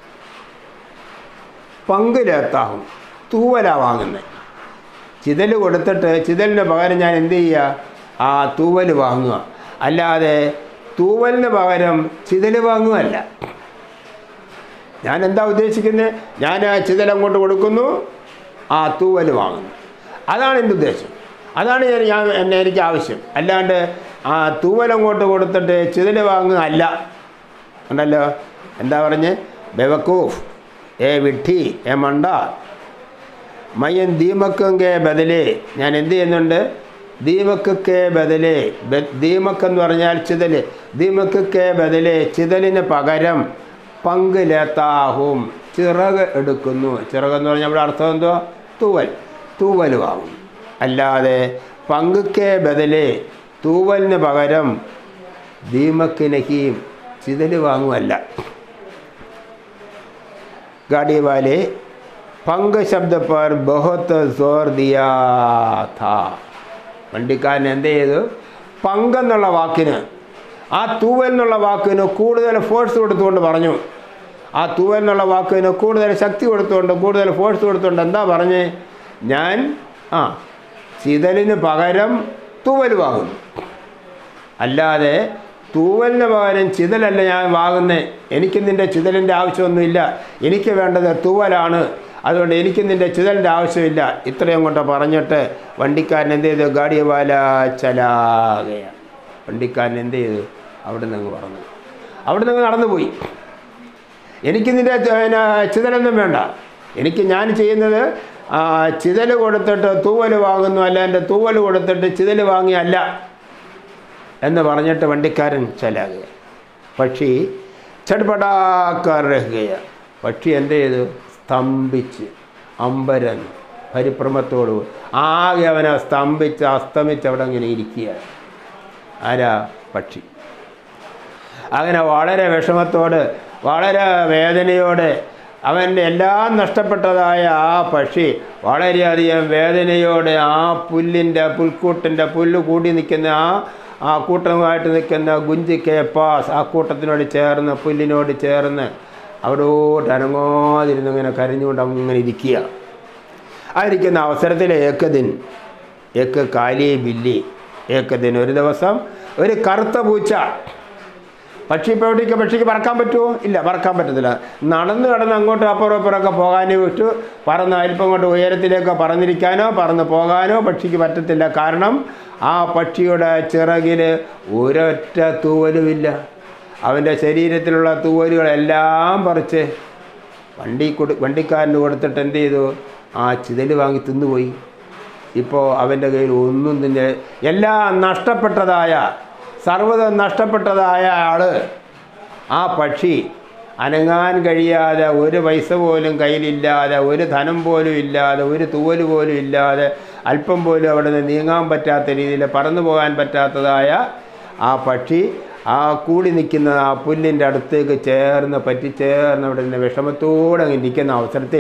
പങ്കിലെത്താവും തൂവല വാങ്ങുന്നത് ചിതൽ കൊടുത്തിട്ട് ചിതലിന് പകരം ഞാൻ എന്ത് ചെയ്യുക ആ തൂവൽ വാങ്ങുക അല്ലാതെ തൂവലിന് പകരം ചിതൽ വാങ്ങുകയല്ല ഞാൻ എന്താ ഉദ്ദേശിക്കുന്നത് ഞാൻ ആ ചിതൽ അങ്ങോട്ട് കൊടുക്കുന്നു ആ തൂവൽ വാങ്ങുന്നു അതാണ് എൻ്റെ ഉദ്ദേശം അതാണ് ഞാൻ ഞാൻ എന്നെ എനിക്ക് ആവശ്യം അല്ലാണ്ട് ആ തൂവൽ അങ്ങോട്ട് കൊടുത്തിട്ട് ചിതൽ വാങ്ങുക അല്ല ഉണ്ടല്ലോ എന്താ പറഞ്ഞ് ബെവക്കൂഫ് ഏ വിഡ്ഢി ഏ മണ്ട മയ്യൻ ദീമക്കെ ബദലേ ഞാൻ എന്ത് ചെയ്യുന്നുണ്ട് ദീമക്കെ ബദലേ ദീമക്ക് എന്ന് പറഞ്ഞാൽ ചിതൽ ദീമക്കെ ബദലേ ചിതലിന് പകരം പങ്കിലെത്താഹും ചിറക് എടുക്കുന്നു ചിറകെന്ന് പറഞ്ഞാൽ ഇവിടെ അർത്ഥം എന്തോ തൂവൽ തൂവൽ വാങ്ങും അല്ലാതെ പങ്കുക്കെ ബദലേ തൂവലിന് പകരം ദീമക്കിനഹീം ചിതൽ വാങ്ങുമല്ല गाड़ी वाले പങ്ക് ശബ്ദ पर बहुत जोर दिया था വണ്ടിക്കാരൻ എന്ത് ചെയ്തു പങ്കെന്നുള്ള വാക്കിന് ആ തൂവൽ എന്നുള്ള വാക്കിന് കൂടുതൽ ഫോഴ്സ് കൊടുത്തുകൊണ്ട് പറഞ്ഞു ആ തൂവൽ എന്നുള്ള വാക്കിന് കൂടുതൽ ശക്തി കൊടുത്തുകൊണ്ട് കൂടുതൽ ഫോഴ്സ് കൊടുത്തുകൊണ്ട് എന്താ പറഞ്ഞ് ഞാൻ ആ ചിതലിന് പകരം തൂവൽ വാങ്ങുന്നു അല്ലാതെ തൂവലിന് പകരം ചിതലല്ല ഞാൻ വാങ്ങുന്നത് എനിക്ക് നിൻ്റെ ചിതലിൻ്റെ ആവശ്യമൊന്നുമില്ല എനിക്ക് വേണ്ടത് തൂവലാണ് അതുകൊണ്ട് എനിക്ക് നിൻ്റെ ചിതലിൻ്റെ ആവശ്യമില്ല ഇത്രയും കൊണ്ട് പറഞ്ഞിട്ട് വണ്ടിക്കാരൻ എന്ത് ചെയ്തു ഗാഡിയവാല ചലാകയാണ് വണ്ടിക്കാരൻ എന്ത് ചെയ്തു അവിടെ നിന്ന് പറഞ്ഞു അവിടെ നിന്ന് നടന്നു പോയി എനിക്ക് നിൻ്റെ പിന്നെ ചിതലൊന്നും വേണ്ട എനിക്ക് ഞാൻ ചെയ്യുന്നത് ആ, ചിതൽ കൊടുത്തിട്ട് തൂവൽ വാങ്ങുന്നു അല്ല എൻ്റെ തൂവൽ കൊടുത്തിട്ട് ചിതൽ വാങ്ങിയല്ല എന്ന് പറഞ്ഞിട്ട് വണ്ടിക്കാരൻ ചലാകുക പക്ഷി ചടുപടാക്കറുകയ പക്ഷി എന്ത് ചെയ്തു സ്തംഭിച്ച് അമ്പരൻ പരിഭ്രമത്തോട് കൂടി. ആകെ അവനെ സ്തംഭിച്ച് അസ്തമിച്ച് അവിടെ അങ്ങനെ ഇരിക്കുകയാണ് ആരാ പക്ഷി അങ്ങനെ വളരെ വിഷമത്തോട് വളരെ വേദനയോടെ അവൻ്റെ എല്ലാം നഷ്ടപ്പെട്ടതായ ആ പക്ഷി വളരെയധികം വേദനയോടെ ആ പുല്ലിൻ്റെ പുൽക്കൂട്ടിൻ്റെ പുല്ല് കൂടി നിൽക്കുന്ന ആ ആ കൂട്ടമായിട്ട് നിൽക്കുന്ന ഗുഞ്ചി കേപ്പാസ് ആ കൂട്ടത്തിനോട് ചേർന്ന് പുല്ലിനോട് ചേർന്ന് അവിടോട്ട് അനങ്ങാതിരുന്ന് ഇങ്ങനെ കരഞ്ഞുകൊണ്ട് അങ്ങനെ ഇരിക്കുക ആയിരിക്കുന്ന അവസരത്തിൽ ഏക്കദിൻ ഏക്ക് കാലി ബില്ലി ഏക്കദിൻ ഒരു ദിവസം ഒരു കറുത്ത പൂച്ച പക്ഷി ഇപ്പോൾ എവിടേക്ക് പക്ഷിക്ക് പറക്കാൻ പറ്റുമോ ഇല്ല പറക്കാൻ പറ്റത്തില്ല നടന്ന് നടന്ന് അങ്ങോട്ട് അപ്പുറം ഇപ്പുറമൊക്കെ പോകാനേ വിട്ടു പറന്ന് അല്പം അങ്ങോട്ട് ഉയരത്തിലേക്ക് പറന്നിരിക്കാനോ പറന്ന് പോകാനോ പക്ഷിക്ക് പറ്റത്തില്ല കാരണം ആ പക്ഷിയുടെ ചിറകിൽ ഒരൊറ്റ തൂവലുമില്ല അവൻ്റെ ശരീരത്തിലുള്ള തൂവലുകളെല്ലാം പറിച്ച് വണ്ടി കൊടു വണ്ടിക്കാരന് കൊടുത്തിട്ട് എന്ത് ചെയ്തു ആ ചിതല് വാങ്ങി തിന്നുപോയി ഇപ്പോൾ അവൻ്റെ കയ്യിൽ ഒന്നും തന്നെ എല്ലാം നഷ്ടപ്പെട്ടതായ സർവ്വതം നഷ്ടപ്പെട്ടതായ ആള് ആ പക്ഷി അനങ്ങാൻ കഴിയാതെ ഒരു പൈസ പോലും കയ്യിലില്ലാതെ ഒരു ധനം പോലും ഇല്ലാതെ ഒരു തൂവൽ പോലും ഇല്ലാതെ അല്പം പോലും അവിടെ നിന്ന് നീങ്ങാൻ പറ്റാത്ത രീതിയിൽ പറന്നു പോകാൻ പറ്റാത്തതായ ആ പക്ഷി ആ കൂടി നിൽക്കുന്ന ആ പുല്ലിൻ്റെ അടുത്തേക്ക് ചേർന്ന് പറ്റി ചേർന്ന് അവിടെ നിന്ന് വിഷമത്തോടെ അങ്ങ് നിൽക്കുന്ന അവസരത്തിൽ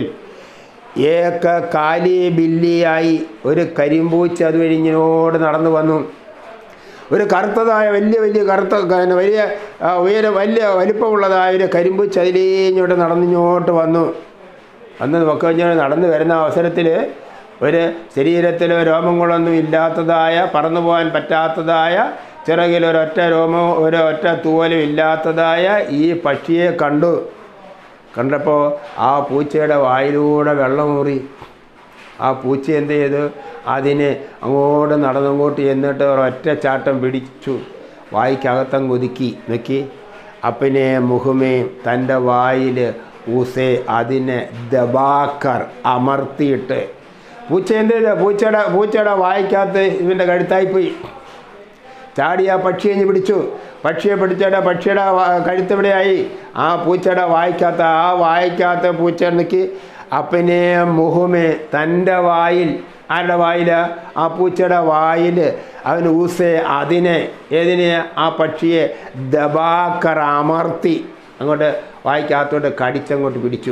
ഏക കാലി ബില്ലിയായി ഒരു കരിമ്പൂച്ച അതുവഴി ഇങ്ങനോട് നടന്നു വന്നു ഒരു കറുത്തതായ വലിയ വലിയ കറുത്ത പിന്നെ വലിയ ആ, ഉയരം വലിയ വലിപ്പമുള്ളതായ ഒരു കരിമ്പൂച്ച അതിലേഞ്ഞോട്ട് നടന്നിങ്ങോട്ട് വന്നു അന്ന് നോക്കിക്കഴിഞ്ഞാൽ നടന്നു വരുന്ന അവസരത്തിൽ ഒരു ശരീരത്തിൽ രോമങ്ങളൊന്നും ഇല്ലാത്തതായ പറന്നു പോകാൻ പറ്റാത്തതായ ചിറകിൽ ഒരൊറ്റ രോമോ ഒരൊറ്റ തൂവലും ഇല്ലാത്തതായ ഈ പക്ഷിയെ കണ്ടു കണ്ടപ്പോൾ ആ പൂച്ചയുടെ വായിലൂടെ വെള്ളമൂറി ആ പൂച്ച എന്ത് ചെയ്തു അതിനെ അങ്ങോട്ട് നടന്നങ്ങോട്ട് ചെന്നിട്ട് ഒരൊറ്റ ചാട്ടം പിടിച്ചു വായിക്കകത്തങ്ങ് ഒതുക്കി നോക്കി അപ്പനെ മുഹമേ തൻ്റെ വായിൽ ഊസെ അതിനെ ദബാക്കർ അമർത്തിയിട്ട് പൂച്ച എന്ത് ചെയ്തു പൂച്ചയുടെ പൂച്ചയുടെ വായിക്കകത്ത് ഇവൻ്റെ കഴുത്തായിപ്പോയി ചാടി ആ പക്ഷിയെ ഇഞ്ഞ് പിടിച്ചു പക്ഷിയെ പിടിച്ചിട്ട് പക്ഷിയുടെ വാ- കഴുത്തെവിടെയായി ആ പൂച്ചയുടെ വായിക്കാത്ത ആ വായിക്കാത്ത പൂച്ച നിൽക്കി അപ്പനെ മുഹുമേ തൻ്റെ വായിൽ ആരുടെ വായിൽ ആ പൂച്ചയുടെ വായിൽ അവൻ ഊസെ അതിനെ ഏതിനെ ആ പക്ഷിയെ ദബാക്കർ അമർത്തി അങ്ങോട്ട് വായിക്കകത്തോട്ട് കടിച്ചങ്ങോട്ട് പിടിച്ചു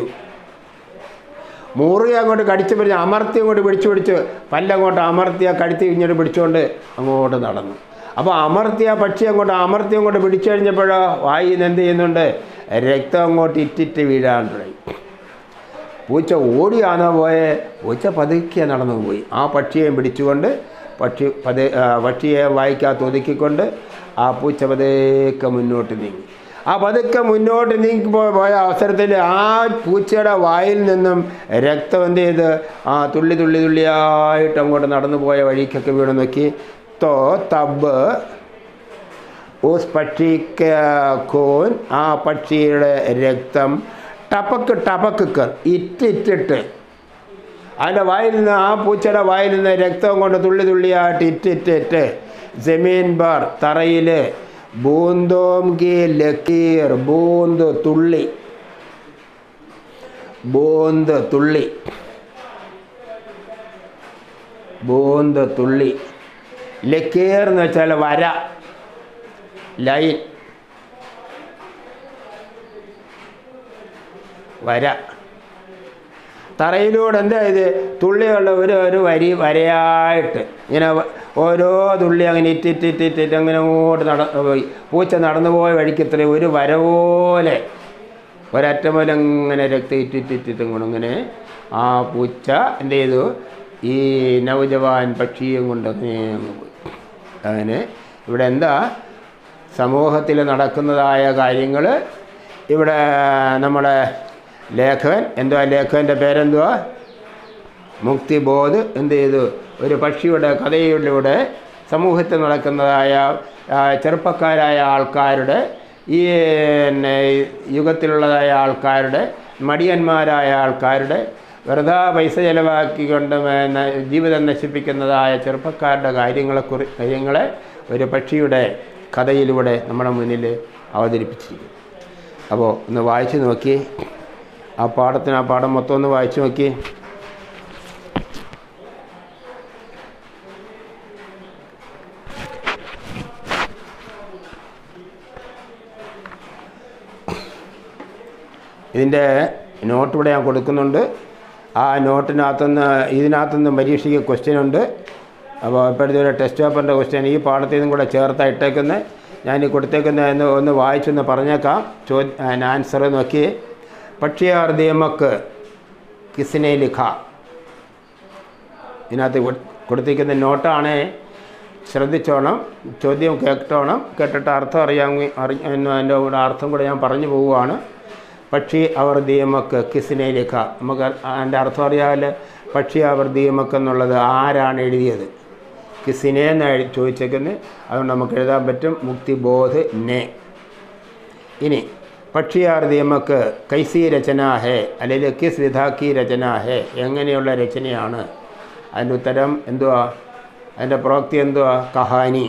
മുറുകെ അങ്ങോട്ട് കടിച്ച് പിടിച്ച് അമർത്തി അങ്ങോട്ട് പിടിച്ചു പിടിച്ച് പല്ലങ്ങോട്ട് അമർത്തിയ കഴുത്തി ഇങ്ങോട്ട് പിടിച്ചുകൊണ്ട് അങ്ങോട്ട് നടന്നു അപ്പോൾ അമർത്തിയ പക്ഷി അങ്ങോട്ട് അമർത്തി അങ്ങോട്ട് പിടിച്ചു കഴിഞ്ഞപ്പോഴോ വായിൽ നിന്ന് എന്ത് ചെയ്യുന്നുണ്ട് രക്തം അങ്ങോട്ട് ഇറ്റിറ്റ് വീഴാൻ തുടങ്ങി പൂച്ച ഓടിയാണോ പോയെ പൂച്ച പതുക്കെ നടന്നു പോയി ആ പക്ഷിയെയും പിടിച്ചുകൊണ്ട് പക്ഷി പത് ആ, പക്ഷിയെ വായിക്കകത്ത് ഒതുക്കിക്കൊണ്ട് ആ പൂച്ച പതുക്കെ മുന്നോട്ട് നീങ്ങി ആ പതുക്കെ മുന്നോട്ട് നീങ്ങി പോ- പോയ അവസരത്തിൽ ആ പൂച്ചയുടെ വായിൽ നിന്നും രക്തം എന്ത് ചെയ്ത് ആ തുള്ളി തുള്ളി തുള്ളിയായിട്ട് അങ്ങോട്ട് നടന്നു പോയ വഴിക്കൊക്കെ വീണ് നോക്കി തോ തബ് ഉസ് പക്ഷി കോൻ ആ പക്ഷിയുടെ രക്തം ടപക്ക് ടപക്ക് കർ ഇറ്റിറ്റിട്ട് അതിൻ്റെ വായിൽ നിന്ന് ആ പൂച്ചയുടെ വായിൽ നിന്ന് രക്തം കൊണ്ട് തുള്ളി തുള്ളിയായിട്ട് ഇറ്റിറ്റിട്ട് ജമീൻ ബാർ തറയിൽ ബൂന്തോം കി ലക്കീർ ബൂന്ത് തുള്ളി ബൂന്ത് തുള്ളി ബൂന്ത് തുള്ളി ലക്കീർ എന്ന് വെച്ചാൽ വര ലൈൻ വര തറയിലൂടെ എന്താ ഇത് തുള്ളിയുള്ള ഒരു ഒരു വരി വരയായിട്ട് ഇങ്ങനെ വ- ഓരോ തുള്ളി അങ്ങനെ ഇറ്റിറ്റിറ്റിറ്റ് അങ്ങനെ അങ്ങോട്ട് നട പോയി പൂച്ച നടന്നു പോയ വഴിക്കത്ര ഒരു വര പോലെ ഒരറ്റം പോലെ അങ്ങനെ രക്തം ഇറ്റിറ്റിറ്റിട്ടും കൊണ്ട് ഇങ്ങനെ ആ പൂച്ച എന്ത് ചെയ്തു ഈ നവജവാൻ പക്ഷിയും കൊണ്ട് അങ്ങനെ അങ്ങ് പോയി അങ്ങനെ ഇവിടെ എന്താ സമൂഹത്തിൽ നടക്കുന്നതായ കാര്യങ്ങൾ ഇവിടെ നമ്മുടെ ലേഖകൻ എന്തുവാ ലേഖകൻ്റെ പേരെന്തുവാ മുക്തിബോധ് എന്ത് ചെയ്തു ഒരു പക്ഷിയുടെ കഥയിലൂടെ സമൂഹത്തിൽ നടക്കുന്നതായ ആ, ചെറുപ്പക്കാരായ ആൾക്കാരുടെ ഈ പിന്നെ യുഗത്തിലുള്ളതായ ആൾക്കാരുടെ മടിയന്മാരായ ആൾക്കാരുടെ വെറുതെ പൈസ ചിലവാക്കിക്കൊണ്ട് പിന്നെ ജീവിതം നശിപ്പിക്കുന്നതായ ചെറുപ്പക്കാരുടെ കാര്യങ്ങളെക്കുറി കാര്യങ്ങളെ ഒരു പക്ഷിയുടെ കഥയിലൂടെ നമ്മുടെ മുന്നിൽ അവതരിപ്പിച്ചിരിക്കുന്നു അപ്പോൾ ഒന്ന് വായിച്ച് നോക്കി ആ പാഠത്തിന് ആ പാഠം മൊത്തം ഒന്ന് വായിച്ച് നോക്കി ഇതിൻ്റെ നോട്ട് ഇവിടെ ഞാൻ കൊടുക്കുന്നുണ്ട് ആ നോട്ടിനകത്തുനിന്ന് ഇതിനകത്തുനിന്ന് പരീക്ഷയ്ക്ക് ക്വസ്റ്റ്യൻ ഉണ്ട് അപ്പോൾ ഇപ്പോഴത്തെ ഒരു ടെസ്റ്റ് പേപ്പറിൻ്റെ ക്വസ്റ്റ്യൻ ഈ പാഠത്തിൽ നിന്നും കൂടെ ചേർത്താണ് ഇട്ടേക്കുന്നത് ഞാൻ ഈ കൊടുത്തേക്കുന്ന എന്ന് ഒന്ന് വായിച്ചൊന്ന് പറഞ്ഞേക്കാം ചോ ആൻസർ നോക്കി പക്ഷിയാർ ദീമക്ക് കിസിനെ ലിഖ ഇതിനകത്ത് കൊടു- കൊടുത്തിരിക്കുന്ന നോട്ടാണ് ശ്രദ്ധിച്ചോണം ചോദ്യം കേട്ടോണം കേട്ടിട്ട് അർത്ഥം അറിയാൻ അറി അതിൻ്റെ കൂടെ അർത്ഥം കൂടെ ഞാൻ പറഞ്ഞു പോവുകയാണ് പക്ഷി അവർ ദീമക്ക് കിസിനെ ലിഖ നമുക്ക് അതിൻ്റെ അർത്ഥം അറിയാമല്ലോ പക്ഷി അവർ ദീമക്ക് എന്നുള്ളത് ആരാണ് എഴുതിയത് കിസിനെ എന്ന് എഴു- ചോദിച്ചേക്കുന്നത് അതുകൊണ്ട് നമുക്ക് എഴുതാൻ പറ്റും മുക്തിബോധ് നെ ഇനി പക്ഷിയാർ ദീമക്ക് കൈസി രചന ഹേ അല്ലെങ്കിൽ കിസ് വിധാക്കി രചന ഹേ എങ്ങനെയുള്ള രചനയാണ് അതിൻ്റെ ഉത്തരം എന്തുവാ അതിൻ്റെ പ്രവൃത്തി എന്തുവാ കഹാനി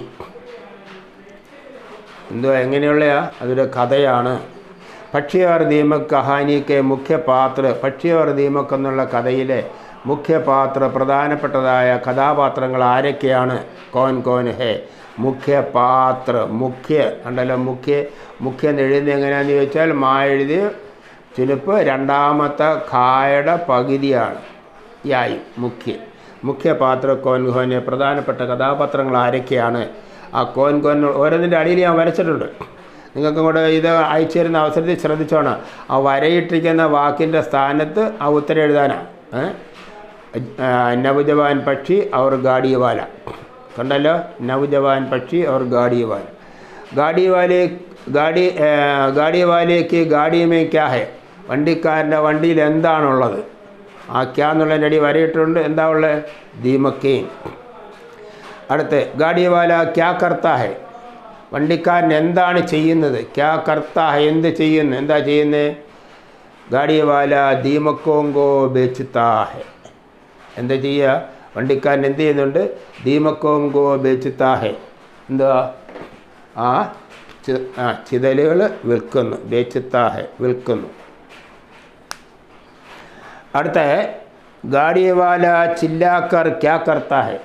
എന്തുവാ എങ്ങനെയുള്ളയാ അതൊരു കഥയാണ് പക്ഷിയാർ ദീമക് കഹാനിക്ക് മുഖ്യ പാത്ര പക്ഷിയാർ ദീമക് എന്നുള്ള കഥയിലെ മുഖ്യ പാത്ര പ്രധാനപ്പെട്ടതായ കഥാപാത്രങ്ങൾ ആരൊക്കെയാണ് കോൻ കോൻ ഹേ മുഖ്യ പാത്ര മുഖ്യ ഉണ്ടല്ലോ മുഖ്യ മുഖ്യ എന്ന് എഴുതുന്നത് എങ്ങനെയാണെന്ന് ചോദിച്ചാൽ മാ എഴുതി ചുരുപ്പ് രണ്ടാമത്തെ ഖായുടെ പകുതിയാണ് യായി മുഖ്യ മുഖ്യ പാത്ര കോൻ കോന് പ്രധാനപ്പെട്ട കഥാപാത്രങ്ങൾ ആരൊക്കെയാണ് ആ കോൻ കോൻ ഓരോന്നിൻ്റെ അടിയിൽ ഞാൻ വരച്ചിട്ടുണ്ട് നിങ്ങൾക്കും കൂടെ ഇത് അയച്ചു തരുന്ന അവസരത്തിൽ ശ്രദ്ധിച്ചോണം ആ വരയിട്ടിരിക്കുന്ന വാക്കിൻ്റെ സ്ഥാനത്ത് ആ ഉത്തരം എഴുതാനാണ് നവജവാൻ പക്ഷി അവർ ഗാഡിയവാല കണ്ടല്ലോ നവജവാൻ പക്ഷി അവർ ഗാഡിയവാല ഗാഡിയവാലെ ഗാഡി ആ, ഗാഡിയവാലേക്ക് ഗാഡിയമേ ക്യാ ഹെ വണ്ടിക്കാരൻ്റെ വണ്ടിയിൽ എന്താണുള്ളത് ആ ക്യാ എന്നുള്ളതിൻ്റെ അടി വരയിട്ടുണ്ട് എന്താ ഉള്ളത് ദീമക്കയും അടുത്ത് ഗാഡിയവാല ക്യാ കർത്താ ഹെ വണ്ടിക്കാരൻ എന്താണ് ചെയ്യുന്നത് ക്യാ കർത്താ ഹെ എന്ത് ചെയ്യുന്നു എന്താ ചെയ്യുന്നത് ഗാഡിയവാല ദീമക്കോങ്കോ ബേച്ചുത്താ ഹെ എന്താ ചെയ്യുക വണ്ടിക്കാരൻ എന്ത് ചെയ്യുന്നുണ്ട് ദീമക്കോങ്കോ ബേച്ചുത്താ ഹെ എന്തുവാ ആ ചി- ആ ചിതലുകൾ വിൽക്കുന്നു ബേച്ചുത്താ ഹെ വിൽക്കുന്നു അടുത്ത ഗാഡിയവാല ചില്ലാക്കർ ക്യാ കർത്താ ഹെ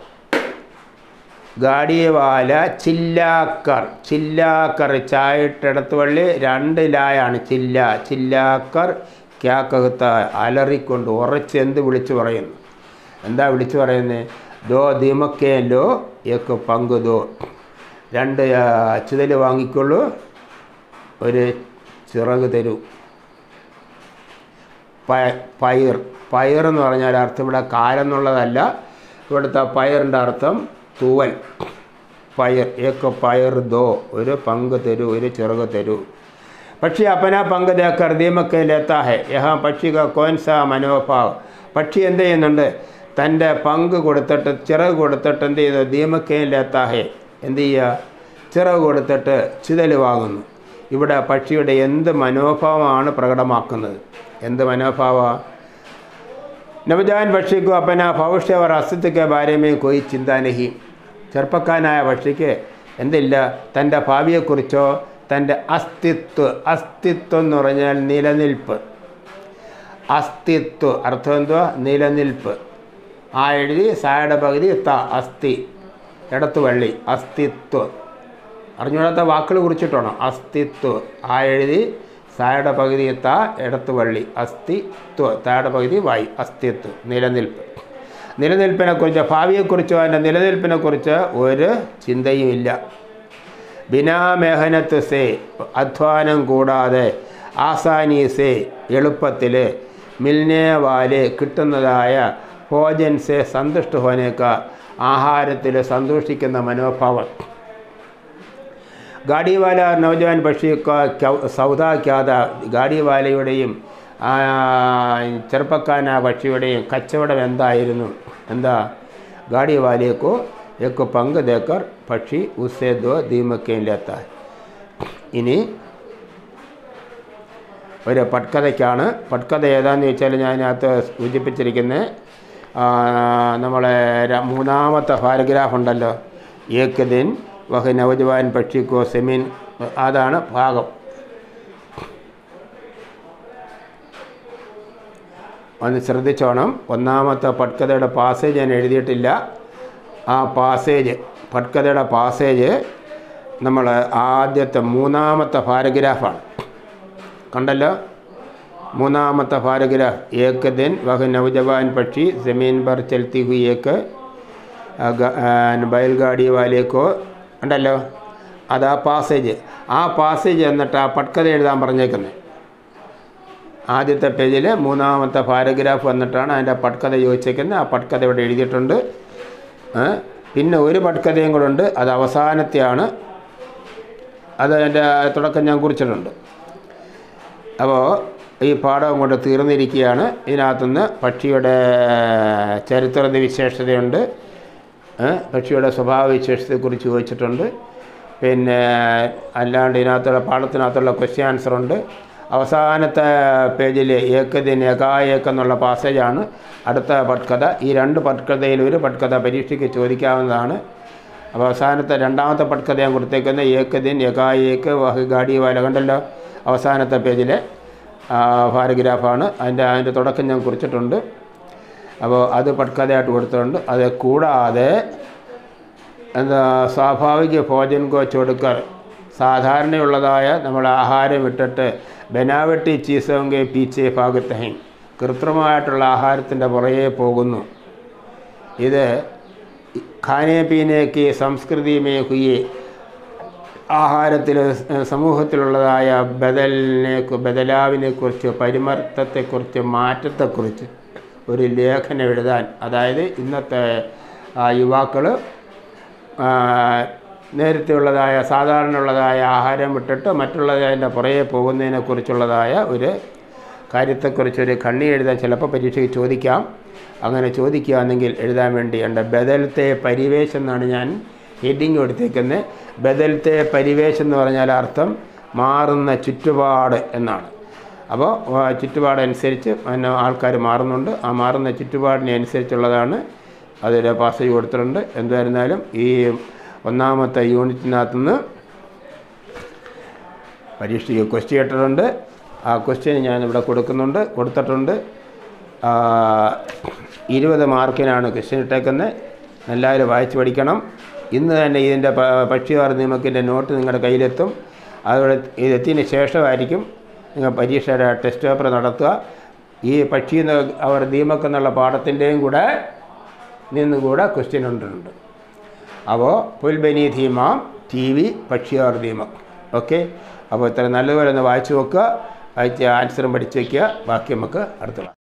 ഗാഡിയവാല ചില്ലാക്കർ ചില്ലാക്കർ ചായിട്ടിടത്ത് വള്ളി രണ്ട് ലായാണ് ചില്ല ചില്ലാക്കർ ക്യാ കഹത്ത അലറിക്കൊണ്ട് ഉറച്ച് എന്ത് വിളിച്ചു പറയുന്നു എന്താ വിളിച്ചു പറയുന്നത് ദോ ദീമക്കേലോ ഏക്ക് പങ്ക് ദോ രണ്ട് ചിതൽ വാങ്ങിക്കൊള്ളൂ ഒരു ചിറക് തരൂ പ- പയർ പയർ എന്ന് പറഞ്ഞാൽ അർത്ഥം ഇവിടെ കാലെന്നുള്ളതല്ല ഇവിടുത്തെ പയറിൻ്റെ അർത്ഥം തൂവൽ പയർ ഏക്ക പയർ ദോ ഒരു പങ്ക് തരൂ ഒരു ചിറക് തരൂ പക്ഷി അപ്പന പങ്ക് ദേക്കർ ദീമക്ക് ലേത്താ ഹെ യഹാ പക്ഷി കാ കോൻ സാ മനോഭാവ് പക്ഷി എന്ത് ചെയ്യുന്നുണ്ട് തൻ്റെ പങ്ക് കൊടുത്തിട്ട് ചിറക് കൊടുത്തിട്ട് എന്ത് ചെയ്തു ദീമക്കയും ലേത്താ ഹെ എന്ത് ചെയ്യുക ചിറക് കൊടുത്തിട്ട് ചിതൽ വാങ്ങുന്നു ഇവിടെ പക്ഷിയുടെ എന്ത് മനോഭാവമാണ് പ്രകടമാക്കുന്നത് എന്ത് മനോഭാവമാണ് നവജാൻ പക്ഷിക്കു അപ്പന ഭവിഷ്യ और अस्तित्व के बारे में कोई चिंता नहीं ചെറുപ്പക്കാരനായ പക്ഷിക്ക് എന്തില്ല തൻ്റെ ഭാവിയെക്കുറിച്ചോ തൻ്റെ അസ്തിത്വ അസ്തിത്വം എന്ന് പറഞ്ഞാൽ നിലനിൽപ്പ് അസ്തിത്വ അർത്ഥം എന്തുവാ നിലനിൽപ്പ് ആ എഴുതി സായുടെ പകുതി ത അസ്ഥി ഇടത്ത് വള്ളി അസ്തിത്വം അറിഞ്ഞുകൂടാത്ത വാക്കുകൾ കുറിച്ചിട്ടാണ് അസ്തിത്വ ആ എഴുതി സായുടെ പകുതി ത ഇടത്ത് വള്ളി അസ്തിത്വ തായുടെ പകുതി വായി അസ്തിത്വം നിലനിൽപ്പ് നിലനിൽപ്പിനെക്കുറിച്ച് ഭാവിയെക്കുറിച്ചോ അതിൻ്റെ നിലനിൽപ്പിനെക്കുറിച്ച് ഒരു ചിന്തയുമില്ല ബിനാ മെഹനത്ത് സേ അധ്വാനം കൂടാതെ ആസാനി സേ എളുപ്പത്തിൽ മിൽനെ വാലെ കിട്ടുന്നതായ ഭോജൻ സേ സന്തുഷ്ട ഹോനേക്ക ആഹാരത്തിൽ സന്തോഷിക്കുന്ന മനോഭാവം ഗാഡിവാല നവജവാൻ ബഷീർ സൗദ ക്യാദ ഗാഡിവാലയുടെയും ആ, ചെറുപ്പക്കാരന പക്ഷിയുടെയും കച്ചവടം എന്തായിരുന്നു എന്താ ഗാഡിവാലയ്ക്കോ എക്ക് പങ്ക് ദേക്കർ പക്ഷി ഉസ്സേ ദോ ദീമക്കയിലെത്ത ഇനി ഒരു പട്കഥയ്ക്കാണ് പട്കഥ ഏതാന്ന് ചോദിച്ചാൽ ഞാൻ അതിനകത്ത് സൂചിപ്പിച്ചിരിക്കുന്നത് നമ്മളെ ര- മൂന്നാമത്തെ പാരഗ്രാഫ് ഉണ്ടല്ലോ ഏക് ദിൻ വഹ് നവജവാൻ പക്ഷിക്കോ സെമീൻ അതാണ് ഭാഗം ഒന്ന് ശ്രദ്ധിച്ചോണം ഒന്നാമത്തെ പട്കഥയുടെ പാസേജ് ഞാൻ എഴുതിയിട്ടില്ല ആ പാസേജ് പട്കഥയുടെ പാസേജ് നമ്മൾ ആദ്യത്തെ മൂന്നാമത്തെ പാരഗ്രാഫാണ് കണ്ടല്ലോ മൂന്നാമത്തെ പാരഗ്രാഫ് ഏക് ദിൻ വഹ് നൗജവാൻ പക്ഷി ജമീൻ पर चलती हुई एक ആ, ഗ- ആ, ബയൽഗാഡി വാലേക്കോ ഉണ്ടല്ലോ അത് ആ പാസേജ് ആ പാസേജ് എന്നിട്ട് ആ പട്കഥ എഴുതാൻ പറഞ്ഞേക്കുന്നത് ആദ്യത്തെ പേജിൽ മൂന്നാമത്തെ പാരഗ്രാഫ് വന്നിട്ടാണ് അതിൻ്റെ പട്കഥ ചോദിച്ചേക്കുന്നത് ആ പട്കഥ ഇവിടെ എഴുതിയിട്ടുണ്ട് ഏ? പിന്നെ ഒരു പട്കഥയും കൂടെ ഉണ്ട് അത് അവസാനത്തെയാണ് അത് അതിൻ്റെ തുടക്കം ഞാൻ കുറിച്ചിട്ടുണ്ട് അപ്പോൾ ഈ പാഠം കൊണ്ട് തീർന്നിരിക്കുകയാണ് ഇതിനകത്തുനിന്ന് പക്ഷിയുടെ ചരിത്ര വിശേഷതയുണ്ട് ഏ? പക്ഷിയുടെ സ്വഭാവ വിശേഷതയെക്കുറിച്ച് ചോദിച്ചിട്ടുണ്ട് പിന്നെ അല്ലാണ്ട് ഇതിനകത്തുള്ള പാഠത്തിനകത്തുള്ള ക്വസ്റ്റ്യൻ ആൻസറുണ്ട് അവസാനത്തെ പേജിൽ ഏക്കദിൻ ഏകായേക്ക് എന്നുള്ള പാസേജാണ് അടുത്ത പട്കഥ ഈ രണ്ട് പട്കഥയിൽ ഒരു പട്കഥ പരീക്ഷയ്ക്ക് ചോദിക്കാവുന്നതാണ് അപ്പോൾ അവസാനത്തെ രണ്ടാമത്തെ പട്കഥ ഞാൻ കൊടുത്തേക്കുന്ന ഏക്കദിൻ ഏകായേക്ക് വഹ് ഗാഡി വാല കണ്ടല്ലോ അവസാനത്തെ പേജിലെ ആ, പാരഗ്രാഫാണ് അതിൻ്റെ അതിൻ്റെ തുടക്കം ഞാൻ കുറിച്ചിട്ടുണ്ട് അപ്പോൾ അത് പട്കഥയായിട്ട് കൊടുത്തിട്ടുണ്ട് അത് കൂടാതെ എന്താ സ്വാഭാവിക ഭോജൻ കോ ചൊടുക്കർ സാധാരണയുള്ളതായ നമ്മൾ ആഹാരം ഇട്ടിട്ട് ബനാവട്ടി ചീസോങ്കെ പീച്ചെ ഭാഗത്തഹീൻ കൃത്രിമമായിട്ടുള്ള ആഹാരത്തിൻ്റെ പുറകെ പോകുന്നു ഇത് ഖാനെ പീനേക്ക് സംസ്കൃതിമേ ഹുയെ ആഹാരത്തിൽ സമൂഹത്തിലുള്ളതായ ബദലിനെ ബദലാവിനെക്കുറിച്ച് പരിമർത്തത്തെക്കുറിച്ച് മാറ്റത്തെക്കുറിച്ച് ഒരു ലേഖനം എഴുതാൻ അതായത് ഇന്നത്തെ യുവാക്കൾ നേരത്തെ ഉള്ളതായ സാധാരണ ഉള്ളതായ ആഹാരം വിട്ടിട്ട് മറ്റുള്ളതിൻ്റെ പുറകെ പോകുന്നതിനെക്കുറിച്ചുള്ളതായ ഒരു കാര്യത്തെക്കുറിച്ചൊരു കണ്ണി എഴുതാൻ ചിലപ്പോൾ പരീക്ഷയ്ക്ക് ചോദിക്കാം അങ്ങനെ ചോദിക്കുകയാണെങ്കിൽ എഴുതാൻ വേണ്ടി ഉണ്ട് ബദലത്തെ പരിവേശം എന്നാണ് ഞാൻ ഹെഡിങ് കൊടുത്തേക്കുന്നത് ബദലത്തെ പരിവേശം എന്ന് പറഞ്ഞാൽ അർത്ഥം മാറുന്ന ചുറ്റുപാട് എന്നാണ് അപ്പോൾ ആ ചുറ്റുപാടനുസരിച്ച് പിന്നെ ആൾക്കാർ മാറുന്നുണ്ട് ആ മാറുന്ന ചുറ്റുപാടിനെ അനുസരിച്ചുള്ളതാണ് അതിൽ പാസേജ് കൊടുത്തിട്ടുണ്ട് എന്തായിരുന്നാലും ഈ ഒന്നാമത്തെ യൂണിറ്റിനകത്തുനിന്ന് പരീക്ഷയ്ക്ക് ക്വസ്റ്റ്യൻ ഇട്ടിട്ടുണ്ട് ആ ക്വസ്റ്റ്യൻ ഞാൻ ഇവിടെ കൊടുക്കുന്നുണ്ട് കൊടുത്തിട്ടുണ്ട് ആ, ഇരുപത് മാർക്കിനാണ് ക്വസ്റ്റ്യൻ ഇട്ടേക്കുന്നത് എല്ലാവരും വായിച്ച് പഠിക്കണം ഇന്ന് തന്നെ ഇതിൻ്റെ പ- പക്ഷിവാർ നിയമത്തിൻ്റെ നോട്ട് നിങ്ങളുടെ കയ്യിലെത്തും അതോടെ ഇതെത്തിയതിന് ശേഷമായിരിക്കും നിങ്ങൾ പരീക്ഷയുടെ ടെസ്റ്റ് പേപ്പർ നടത്തുക ഈ പക്ഷി എന്ന് അവർ ദീമക് എന്നുള്ള പാഠത്തിൻ്റെയും കൂടെ നിന്നുകൂടെ ക്വസ്റ്റ്യൻ ഉണ്ട് അപ്പോൾ പുൽബനി ധീമാം ടി വി പക്ഷിയാർ ദീമക് ഓക്കെ അപ്പോൾ ഇത്ര നല്ലതുപോലെ ഒന്ന് വായിച്ചു നോക്കുക വായിച്ച് ആൻസറും പഠിച്ച് വയ്ക്കുക ബാക്കി നമുക്ക് അടുത്ത